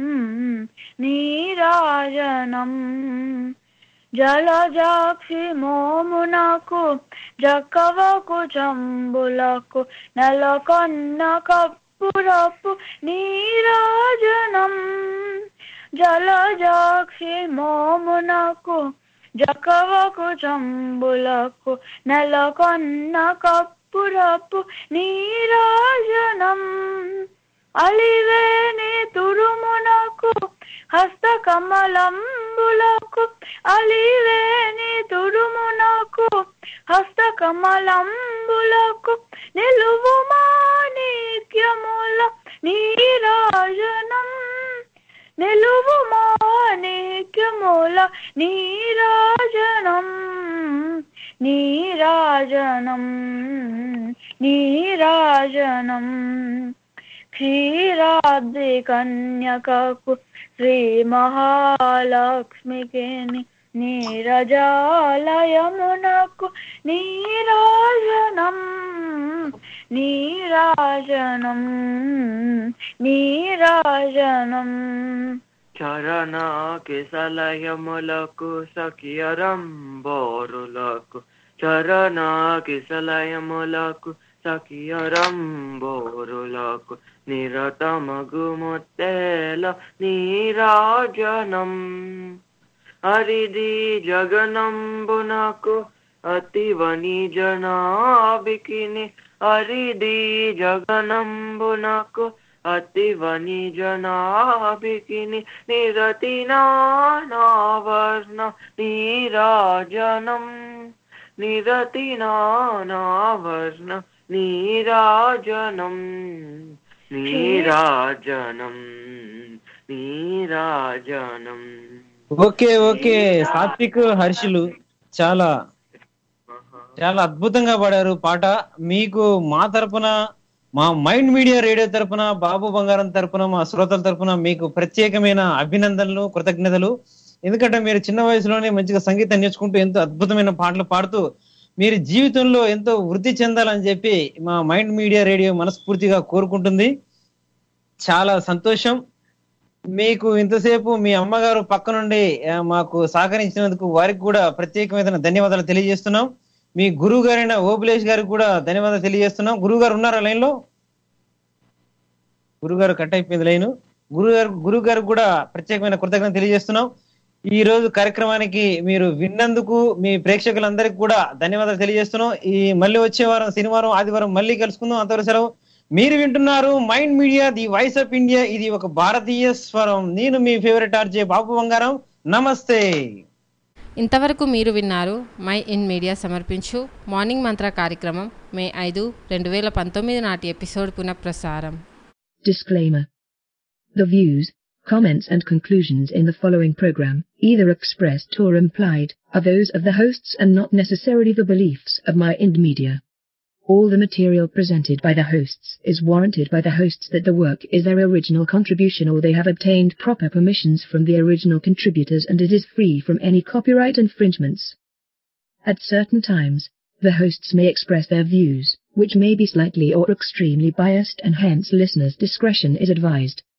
Speaker 5: నీరాజనం జలజాక్షి మోమునకు జక్కవకు చంబులకు నెలకొన్న కప్పురపు నీరాజనం జలజాక్షి మోమునకు జకవకు చంబులకు నెలకొన్న కప్పురపు నీరాజనం అలివేని తురుమునకు హస్తకమలంబులకు అలివేని తురుమునకు హస్తకమలంబులకు నిలువు మాణిక్యముల నీరాజనం నిలువు మాణిక్యముల నీరాజనం నీరాజనం నీరాజనం క్షీరాబ్ది కన్యకకు శ్రీ మహాలక్ష్మికి నీరజాలయమునకు నీరాజనం నీరాజనం నీరాజనం
Speaker 6: చరణ కిసలయములకు సఖియరంబోరులకు చరణ కిసలయములకు సఖియరంబోరులకు నిరతమగు ముత్తేల నీరాజనం హరిది జగనంబునకు అతివని జనాభికిని హరిది జగనంబునకు అతివని జనాభికిని నిరతి నావర్ణ నీరాజనం నిరతి నావర్ణ నీరాజనం నీరాజనం నీరాజనం
Speaker 4: ఓకే ఓకే సాత్విక్ హర్షులు చాలా చాలా అద్భుతంగా పాడారు పాట మీకు మా తరపున మా మైండ్ మీడియా రేడియో తరపున బాబు బంగారం తరపున మా శ్రోతల తరపున మీకు ప్రత్యేకమైన అభినందనలు కృతజ్ఞతలు ఎందుకంటే మీరు చిన్న వయసులోనే మంచిగా సంగీతం నేర్చుకుంటూ ఎంతో అద్భుతమైన పాటలు పాడుతూ మీరు జీవితంలో ఎంతో వృద్ధి చెందాలని చెప్పి మా మైండ్ మీడియా రేడియో మనస్ఫూర్తిగా కోరుకుంటుంది చాలా సంతోషం మీకు ఇంతసేపు మీ అమ్మగారు పక్క నుండి ఆ, మాకు సహకరించినందుకు వారికి కూడా ప్రత్యేకమైన ధన్యవాదాలు తెలియజేస్తున్నాం మీ గురువు గారైన ఓబులేష్ గారికి కూడా ధన్యవాదాలు తెలియజేస్తున్నాం గురువు గారు ఉన్నారా లైన్ లో గురువు గారు కట్ అయిపోయింది లైన్ గురువు గారు గురువు గారికి కూడా ప్రత్యేకమైన కృతజ్ఞత తెలియజేస్తున్నాం ఈ రోజు కార్యక్రమానికి మీరు విన్నందుకు మీ ప్రేక్షకులందరికీ కూడా ధన్యవాదాలు తెలియజేస్తున్నాం ఈ మళ్ళీ వచ్చే వారం శనివారం ఆదివారం మళ్ళీ కలుసుకుందాం అంతవరకు సెలవు మీరు వింటున్నారు mind media the voice of India ఇది ఒక భారతీయ స్వరం నేను మీ ఫేవరెట్ ఆర్జే బాబు బంగారం నమస్తే
Speaker 3: ఇంతవరకు మీరు విన్నారు మై ఇన్ మీడియా సమర్పించు మార్నింగ్ మంత్ర కార్యక్రమం మే ఐదు రెండు వేల పంతొమ్మిది నాటి ఎపిసోడ్ పునఃప్రసారం
Speaker 17: Disclaimer. The views, comments and conclusions in the following program, either expressed or implied, are those of the hosts and not necessarily the beliefs of my Ind Media. All the material presented by the hosts is warranted by the hosts that the work is their original contribution or they have obtained proper permissions from the original contributors and it is free from any copyright infringements. At certain times, the hosts may express their views, which may be slightly or extremely biased and hence listeners' discretion is advised.